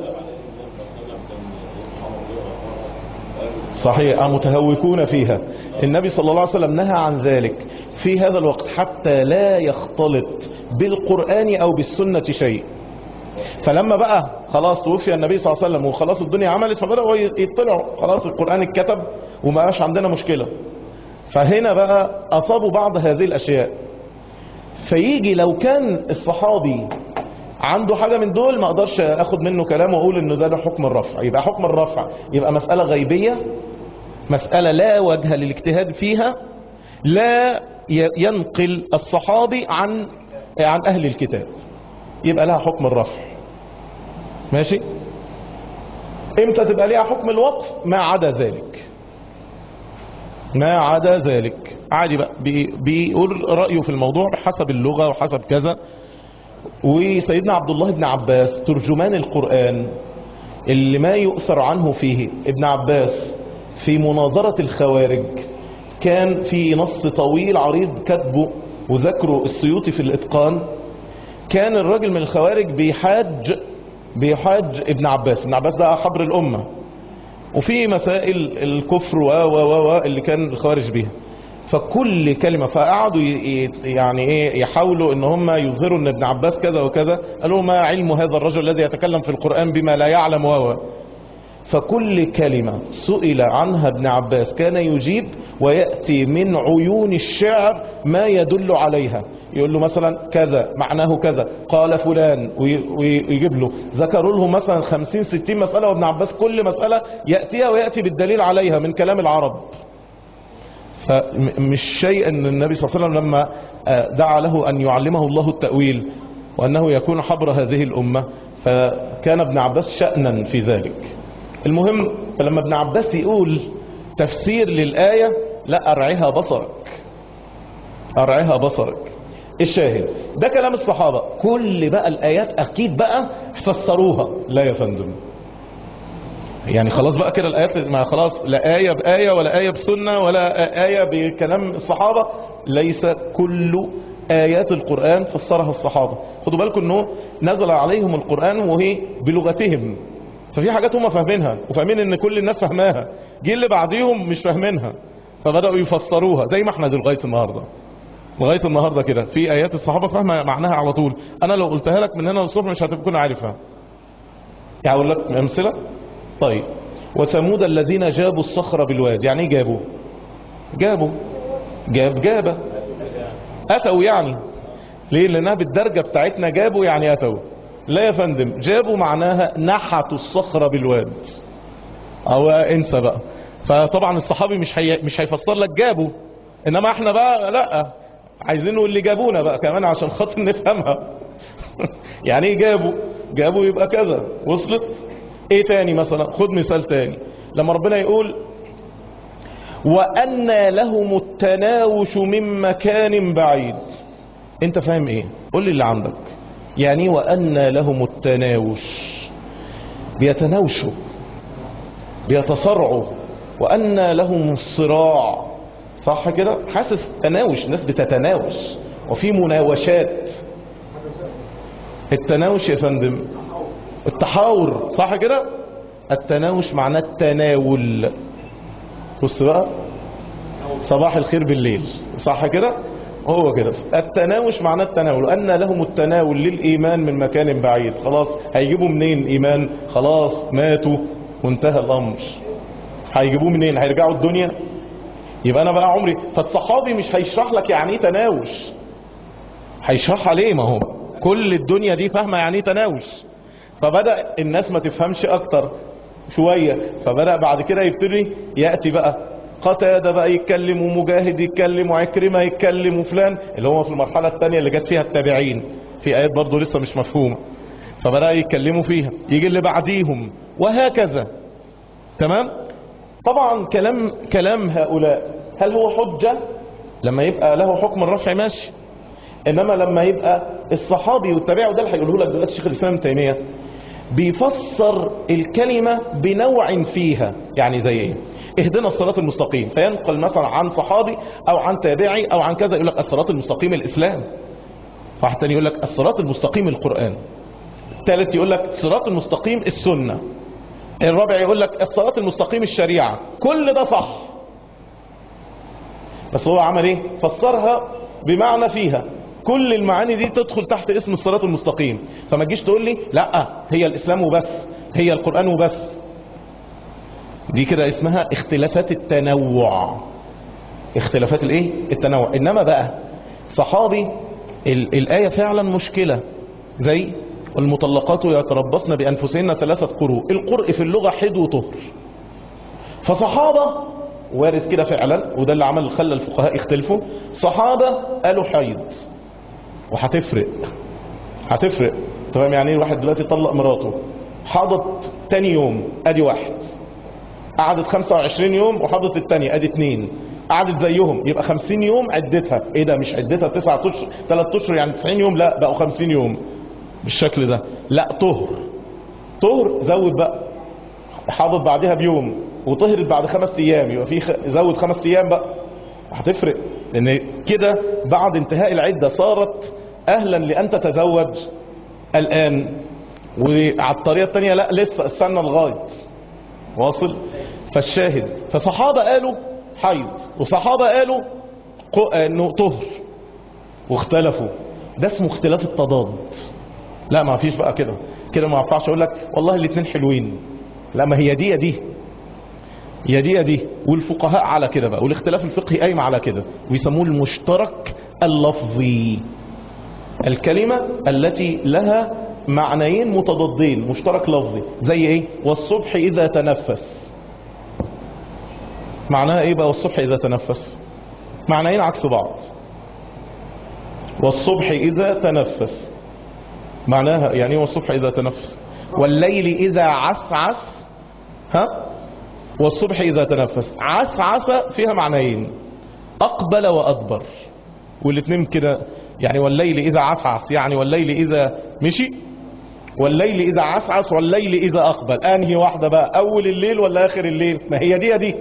صحيح آه متهوكون فيها النبي صلى الله عليه وسلم نهى عن ذلك في هذا الوقت حتى لا يختلط بالقرآن او بالسنة شيء فلما بقى خلاص توفي النبي صلى الله عليه وسلم وخلاص الدنيا عملت فبدأوا يطلعوا خلاص القرآن اتكتب وما بقاش عندنا مشكلة فهنا بقى أصابوا بعض هذه الأشياء فيجي لو كان الصحابي عنده حاجة من دول ما اقدرش اخد منه كلام واقول انه ده له حكم الرفع يبقى حكم الرفع يبقى مسألة غيبية مسألة لا وجه للاجتهاد فيها لا ينقل الصحابي عن عن اهل الكتاب يبقى لها حكم الرفع ماشي امتى تبقى ليها حكم الوقف ما عدا ذلك ما عدا ذلك عادي بقى بي- بيقول رأيه في الموضوع حسب اللغة وحسب كذا وسيدنا عبد الله بن عباس ترجمان القرآن اللي ما يؤثر عنه فيه ابن عباس في مناظرة الخوارج كان في نص طويل عريض كتبه وذكره السيوطي في الإتقان كان الراجل من الخوارج بيحاج بيحاج ابن عباس ابن عباس ده حبر الأمة وفي مسائل الكفر و و و و اللي كان الخوارج بيها فكل كلمة فقعدوا ي- ي- يعني ايه يحاولوا ان هم يظهروا ان ابن عباس كذا وكذا قالوا ما علم هذا الرجل الذي يتكلم في القرآن بما لا يعلم وهو فكل كلمة سئل عنها ابن عباس كان يجيب ويأتي من عيون الشعر ما يدل عليها يقول له مثلا كذا معناه كذا قال فلان وي- وي- ويجيب له ذكروا له مثلا خمسين ستين مسألة وابن عباس كل مسألة يأتيها ويأتي بالدليل عليها من كلام العرب فمش شيء ان النبي صلى الله عليه وسلم لما آه، دعا له ان يعلمه الله التأويل وانه يكون حبر هذه الامة فكان ابن عباس شأنا في ذلك المهم فلما ابن عباس يقول تفسير للآية لا أرعها بصرك أرعها بصرك الشاهد ده كلام الصحابة كل بقى الآيات أكيد بقى فسروها لا يا فندم يعني خلاص بقى كده الآيات ما خلاص لا آية بآية ولا آية بسنة ولا آية بكلام الصحابة ليس كل آيات القرآن فسرها الصحابة خدوا بالكم أنه نزل عليهم القرآن وهي بلغتهم ففي حاجات هم فاهمينها وفاهمين ان كل الناس فاهماها جه اللي بعديهم مش فاهمينها فبدأوا يفسروها زي ما احنا دي لغاية النهاردة لغاية النهاردة كده في آيات الصحابة فاهمة معناها على طول أنا لو قلتها لك من هنا للصبح مش هتكون عارفها يعني أقول لك أمثلة طيب وثمود الذين جابوا الصخر بالواد يعني ايه جابوا جابوا جاب جابة أتوا يعني ليه لأنها بالدرجة بتاعتنا جابوا يعني أتوا لا يا فندم جابوا معناها نحتوا الصخرة بالواد أو انسى بقى فطبعا الصحابي مش هي مش هيفسر لك جابوا انما احنا بقى لا عايزين نقول اللي جابونا بقى كمان عشان خاطر نفهمها يعني ايه جابوا جابوا يبقى كذا وصلت ايه تاني مثلا خد مثال تاني لما ربنا يقول وأن لهم التناوش من مكان بعيد انت فاهم ايه قول لي اللي عندك يعني وأن لهم التناوش بيتناوشوا بيتصارعوا وأن لهم الصراع صح كده حاسس تناوش ناس بتتناوش وفي مناوشات التناوش يا فندم التحاور صح كده التناوش معناه التناول بص بقى صباح الخير بالليل صح كده هو كده التناوش معناه التناول أن لهم التناول للإيمان من مكان بعيد خلاص هيجيبوا منين إيمان خلاص ماتوا وانتهى الأمر هيجيبوه منين هيرجعوا الدنيا يبقى أنا بقى عمري فالصحابي مش هيشرح لك يعني ايه تناوش هيشرح عليه ما هو كل الدنيا دي فاهمة يعني ايه تناوش فبدأ الناس ما تفهمش أكتر شوية فبدأ بعد كده يبتدي يأتي بقى قتادة بقى يتكلم ومجاهد يتكلم وعكرمة يتكلم وفلان اللي هو في المرحلة الثانية اللي جت فيها التابعين في آيات برضو لسه مش مفهومة فبدأ يتكلموا فيها يجي اللي بعديهم وهكذا تمام طبعا كلام كلام هؤلاء هل هو حجة لما يبقى له حكم الرفع ماشي انما لما يبقى الصحابي والتابعي وده اللي هيقوله لك دلوقتي شيخ الاسلام ابن تيميه بيفسر الكلمة بنوع فيها يعني زي ايه اهدنا الصراط المستقيم فينقل مثلا عن صحابي او عن تابعي او عن كذا يقول لك الصراط المستقيم الاسلام واحد تاني يقول لك الصراط المستقيم القرآن الثالث يقول لك الصراط المستقيم السنة الرابع يقول لك الصراط المستقيم الشريعة كل ده صح بس هو عمل ايه فسرها بمعنى فيها كل المعاني دي تدخل تحت اسم الصراط المستقيم فما تجيش تقول لي لا هي الاسلام وبس هي القرآن وبس دي كده اسمها اختلافات التنوع اختلافات الايه التنوع انما بقى صحابي ال الآية فعلا مشكلة زي المطلقات يتربصن بأنفسهن ثلاثة قروء القرء في اللغة حد وطهر فصحابة وارد كده فعلا وده اللي عمل خلى الفقهاء يختلفوا صحابة قالوا حيض وهتفرق هتفرق تمام يعني ايه الواحد دلوقتي طلق مراته حاضت تاني يوم ادي واحد قعدت 25 يوم وحاضت التانية ادي اتنين قعدت زيهم يبقى 50 يوم عدتها ايه ده مش عدتها 9 اشهر 3 اشهر يعني 90 يوم لا بقوا 50 يوم بالشكل ده لا طهر طهر زود بقى حاضت بعدها بيوم وطهرت بعد خمس ايام يبقى في خ... زود خمس ايام بقى هتفرق لان كده بعد انتهاء العده صارت اهلا لان تتزوج الان وعلى الطريقه الثانيه لا لسه استنى لغايه واصل فالشاهد فصحابه قالوا حيض وصحابه قالوا قو- انه طهر واختلفوا ده اسمه اختلاف التضاد لا ما فيش بقى كده كده ما ينفعش اقول لك والله الاثنين حلوين لا ما هي دي يا دي يا دي يا دي والفقهاء على كده بقى والاختلاف الفقهي قايم على كده ويسموه المشترك اللفظي الكلمة التي لها معنيين متضادين مشترك لفظي زي ايه والصبح اذا تنفس معناها ايه بقى والصبح اذا تنفس معنيين عكس بعض والصبح اذا تنفس معناها يعني ايه والصبح اذا تنفس والليل اذا عسعس ها والصبح اذا تنفس عسعس فيها معنيين اقبل وادبر والاثنين كده يعني والليل اذا عسعس يعني والليل اذا مشي والليل اذا عسعس والليل اذا اقبل انهي واحده بقى اول الليل ولا اخر الليل ما هي دي يا دي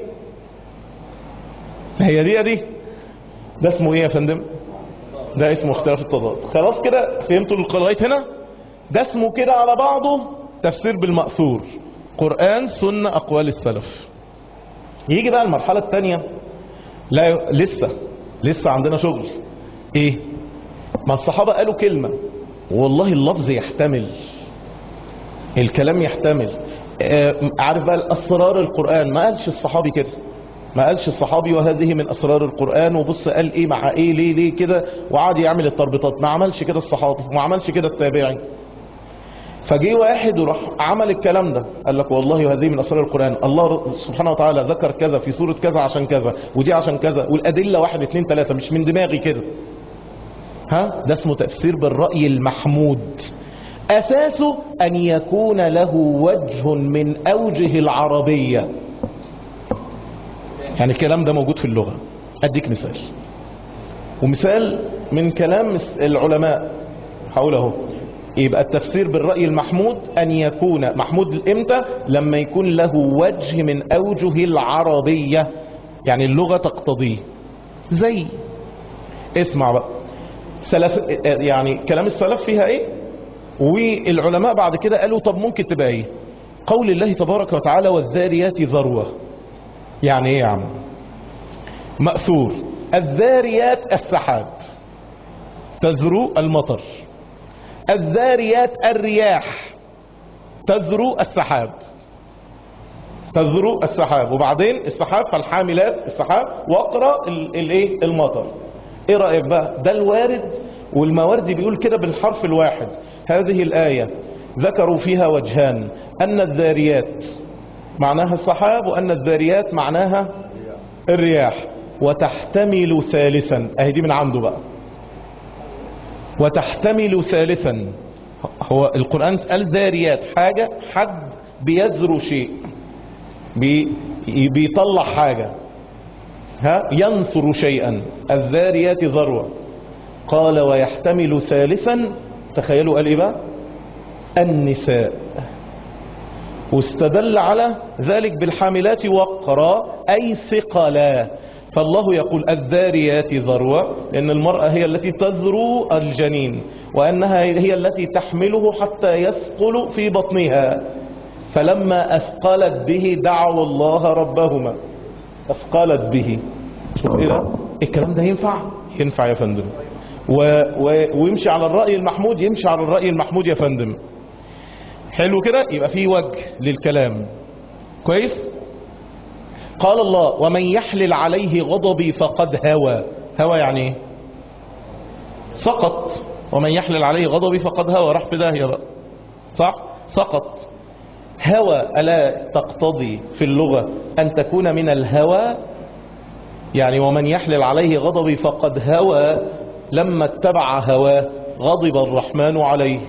ما هي دي يا دي ده اسمه ايه يا فندم ده اسمه اختلاف التضاد خلاص كده فهمتوا لغايه هنا ده اسمه كده على بعضه تفسير بالمأثور قرآن سنة أقوال السلف يجي بقى المرحلة الثانية لا ي- لسه لسه عندنا شغل ايه ما الصحابة قالوا كلمة والله اللفظ يحتمل الكلام يحتمل آه، عارف بقى اسرار القرآن ما قالش الصحابي كده ما قالش الصحابي وهذه من اسرار القرآن وبص قال ايه مع ايه ليه ليه كده وقعد يعمل التربيطات ما عملش كده الصحابي وما عملش كده التابعي فجي واحد وراح عمل الكلام ده قال لك والله وهذه من اسرار القران الله سبحانه وتعالى ذكر كذا في سوره كذا عشان كذا ودي عشان كذا والادله واحد اتنين تلاته مش من دماغي كده ها ده اسمه تفسير بالراي المحمود اساسه ان يكون له وجه من اوجه العربيه يعني الكلام ده موجود في اللغه اديك مثال ومثال من كلام العلماء هقول اهو يبقى التفسير بالرأي المحمود أن يكون محمود إمتى لما يكون له وجه من أوجه العربية يعني اللغة تقتضيه زي اسمع بقى سلف يعني كلام السلف فيها ايه والعلماء بعد كده قالوا طب ممكن تبقى ايه قول الله تبارك وتعالى والذاريات ذروة يعني ايه يا عم مأثور الذاريات السحاب تذرو المطر الذاريات الرياح تذرو السحاب تذرو السحاب وبعدين السحاب فالحاملات السحاب واقرا ال- الايه المطر ايه رايك بقى ده الوارد والمواردي بيقول كده بالحرف الواحد هذه الايه ذكروا فيها وجهان ان الذاريات معناها السحاب وان الذاريات معناها الرياح وتحتمل ثالثا اهي دي من عنده بقى وتحتمل ثالثا هو القرآن قال ذاريات حاجة حد بيذرو شيء بي بيطلع حاجة ها ينثر شيئا الذاريات ذروة قال ويحتمل ثالثا تخيلوا قال ايه بقى النساء واستدل على ذلك بالحاملات وقرا أي ثقلا فالله يقول الذاريات ذروة لأن المرأة هي التي تذرو الجنين وأنها هي التي تحمله حتى يثقل في بطنها فلما أثقلت به دعوا الله ربهما أثقلت به شوف إيه ده الكلام ده ينفع ينفع يا فندم و... و... ويمشي على الرأي المحمود يمشي على الرأي المحمود يا فندم حلو كده يبقى في وجه للكلام كويس قال الله ومن يحلل عليه غضبي فقد هوى هوى يعني ايه سقط ومن يحلل عليه غضبي فقد هوى راح في داهيه بقى صح سقط هوى الا تقتضي في اللغه ان تكون من الهوى يعني ومن يحلل عليه غضبي فقد هوى لما اتبع هواه غضب الرحمن عليه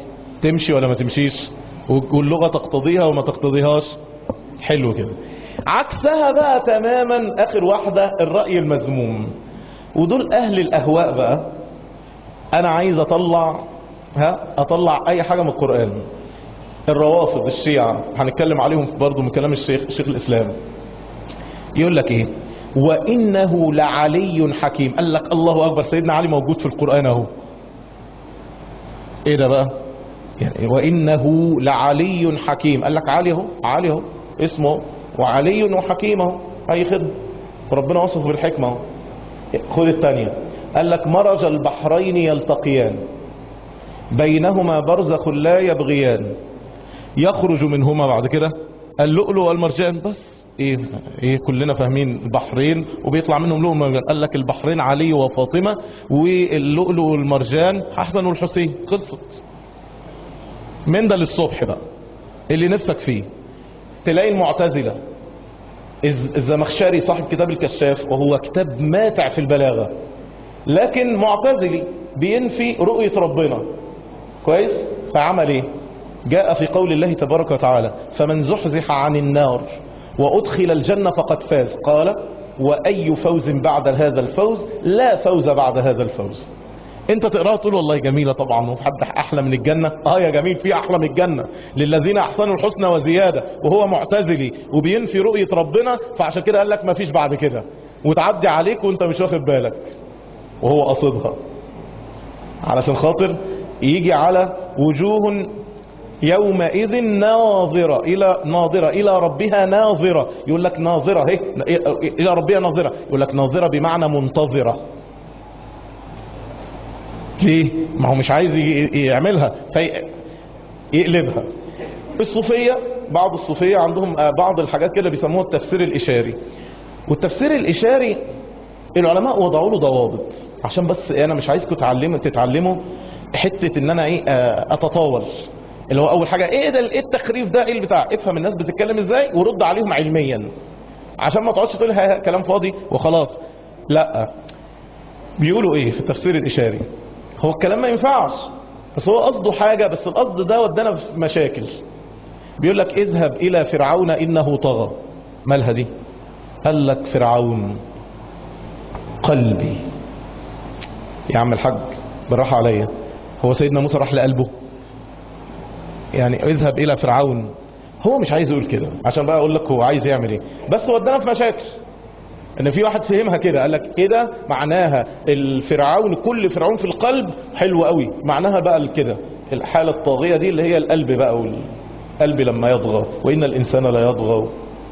تمشي ولا ما تمشيش واللغة تقتضيها وما تقتضيهاش حلو كده عكسها بقى تماما اخر واحدة الرأي المذموم ودول اهل الاهواء بقى انا عايز اطلع ها اطلع اي حاجة من القرآن الروافض الشيعة هنتكلم عليهم برضو من كلام الشيخ شيخ الاسلام يقول لك ايه وانه لعلي حكيم قال لك الله اكبر سيدنا علي موجود في القرآن اهو ايه ده بقى يعني وانه لعلي حكيم قال لك علي اهو علي اهو اسمه وعلي وحكيم اهو اي خدمه وربنا وصفه بالحكمه اهو خد الثانيه قال لك مرج البحرين يلتقيان بينهما برزخ لا يبغيان يخرج منهما بعد كده اللؤلؤ والمرجان بس ايه ايه كلنا فاهمين البحرين وبيطلع منهم لؤلؤ والمرجان قال لك البحرين علي وفاطمه واللؤلؤ والمرجان حسن والحسين خلصت من ده للصبح بقى اللي نفسك فيه تلاقي المعتزلة الزمخشري صاحب كتاب الكشاف وهو كتاب ماتع في البلاغة لكن معتزلي بينفي رؤية ربنا كويس فعمل ايه جاء في قول الله تبارك وتعالى فمن زحزح عن النار وأدخل الجنة فقد فاز قال وأي فوز بعد هذا الفوز لا فوز بعد هذا الفوز انت تقراها تقول والله جميلة طبعا وفي حد احلى من الجنة اه يا جميل في احلى من الجنة للذين احسنوا الحسنى وزيادة وهو معتزلي وبينفي رؤية ربنا فعشان كده قال لك ما فيش بعد كده وتعدي عليك وانت مش واخد بالك وهو قصدها علشان خاطر يجي على وجوه يومئذ ناظرة إلى ناظرة إلى ربها ناظرة يقول لك ناظرة هي إلى ربها ناظرة يقول لك ناظرة بمعنى منتظرة ليه ما هو مش عايز يعملها فيقلبها الصوفية بعض الصوفية عندهم بعض الحاجات كده بيسموها التفسير الإشاري والتفسير الإشاري العلماء وضعوا له ضوابط عشان بس انا مش عايزكم تعلموا تتعلموا حتة ان انا ايه اتطاول اللي هو اول حاجة ايه ده ايه التخريف ده ايه البتاع افهم الناس بتتكلم ازاي ورد عليهم علميا عشان ما تقعدش تقول كلام فاضي وخلاص لا بيقولوا ايه في التفسير الإشاري هو الكلام ما ينفعش بس هو قصده حاجة بس القصد ده ودانا في مشاكل بيقول لك اذهب إلى فرعون إنه طغى مالها دي قال لك فرعون قلبي يا عم الحاج بالراحة عليا هو سيدنا موسى راح لقلبه يعني اذهب إلى فرعون هو مش عايز يقول كده عشان بقى اقول لك هو عايز يعمل ايه بس ودانا في مشاكل ان في واحد فهمها كده قال لك ايه ده معناها الفرعون كل فرعون في القلب حلو قوي معناها بقى كده الحالة الطاغية دي اللي هي القلب بقى والقلب لما يطغى وإن الإنسان لا يطغى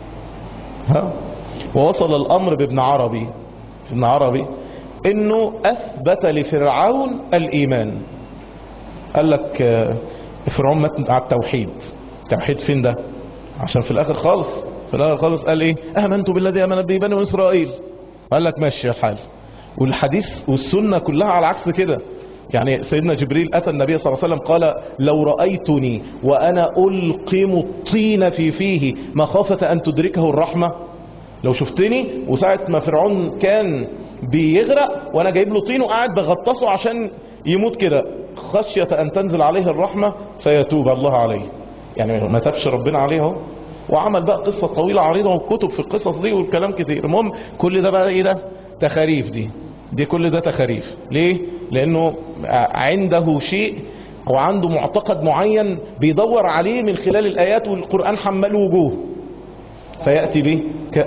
ها ووصل الأمر بابن عربي ابن عربي انه اثبت لفرعون الايمان قال لك فرعون مات على التوحيد التوحيد فين ده عشان في الاخر خالص في الاخر خالص قال ايه امنت بالذي امن به بني اسرائيل قال لك ماشي الحال والحديث والسنه كلها على عكس كده يعني سيدنا جبريل اتى النبي صلى الله عليه وسلم قال لو رايتني وانا القم الطين في فيه مخافه ان تدركه الرحمه لو شفتني وساعه ما فرعون كان بيغرق وانا جايب له طين وقاعد بغطسه عشان يموت كده خشيه ان تنزل عليه الرحمه فيتوب الله عليه يعني ما تابش ربنا عليه اهو وعمل بقى قصة طويلة عريضة وكتب في القصص دي والكلام كتير المهم كل ده بقى ايه ده تخاريف دي دي كل ده تخاريف ليه لانه عنده شيء او عنده معتقد معين بيدور عليه من خلال الايات والقرآن حمل وجوه فيأتي به ك...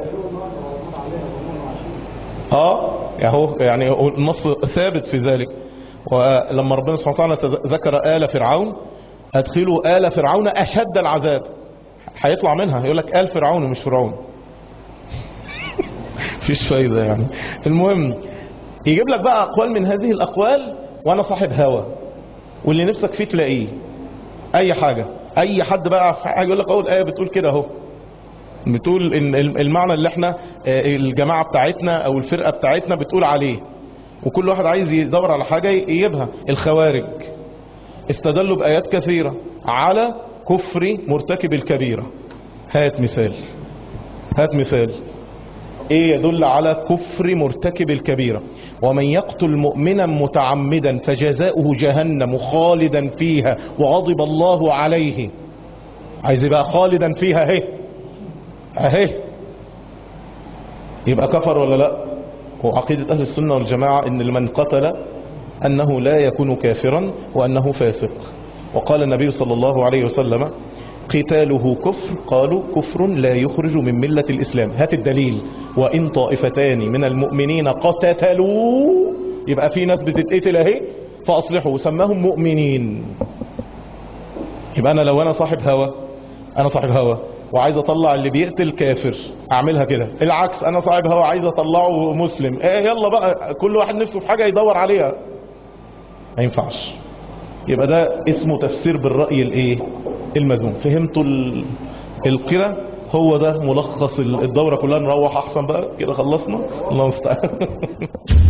اه اهو يعني النص ثابت في ذلك ولما ربنا سبحانه وتعالى ذكر آل فرعون ادخلوا آل فرعون اشد العذاب هيطلع منها يقول لك آل فرعون مش فرعون مفيش فايدة يعني المهم يجيب لك بقى أقوال من هذه الأقوال وأنا صاحب هوى واللي نفسك فيه تلاقيه أي حاجة أي حد بقى يقول لك أول آية بتقول كده أهو بتقول إن المعنى اللي احنا الجماعة بتاعتنا أو الفرقة بتاعتنا بتقول عليه وكل واحد عايز يدور على حاجة يجيبها الخوارج استدلوا بآيات كثيرة على كفر مرتكب الكبيرة هات مثال هات مثال ايه يدل على كفر مرتكب الكبيرة ومن يقتل مؤمنا متعمدا فجزاؤه جهنم خالدا فيها وغضب الله عليه عايز يبقى خالدا فيها اهي اهي يبقى كفر ولا لا وعقيدة اهل السنة والجماعة ان من قتل انه لا يكون كافرا وانه فاسق وقال النبي صلى الله عليه وسلم قتاله كفر قالوا كفر لا يخرج من ملة الإسلام هات الدليل وإن طائفتان من المؤمنين قتتلوا يبقى في ناس بتتقتل اهي فأصلحوا سماهم مؤمنين يبقى أنا لو أنا صاحب هوى أنا صاحب هوى وعايز أطلع اللي بيقتل كافر أعملها كده العكس أنا صاحب هوى عايز أطلعه مسلم إيه يلا بقى كل واحد نفسه في حاجة يدور عليها ما ينفعش يبقى ده اسمه تفسير بالرأي الايه المذموم فهمتوا ال- القرى هو ده ملخص الدورة كلها نروح احسن بقى كده خلصنا الله المستعان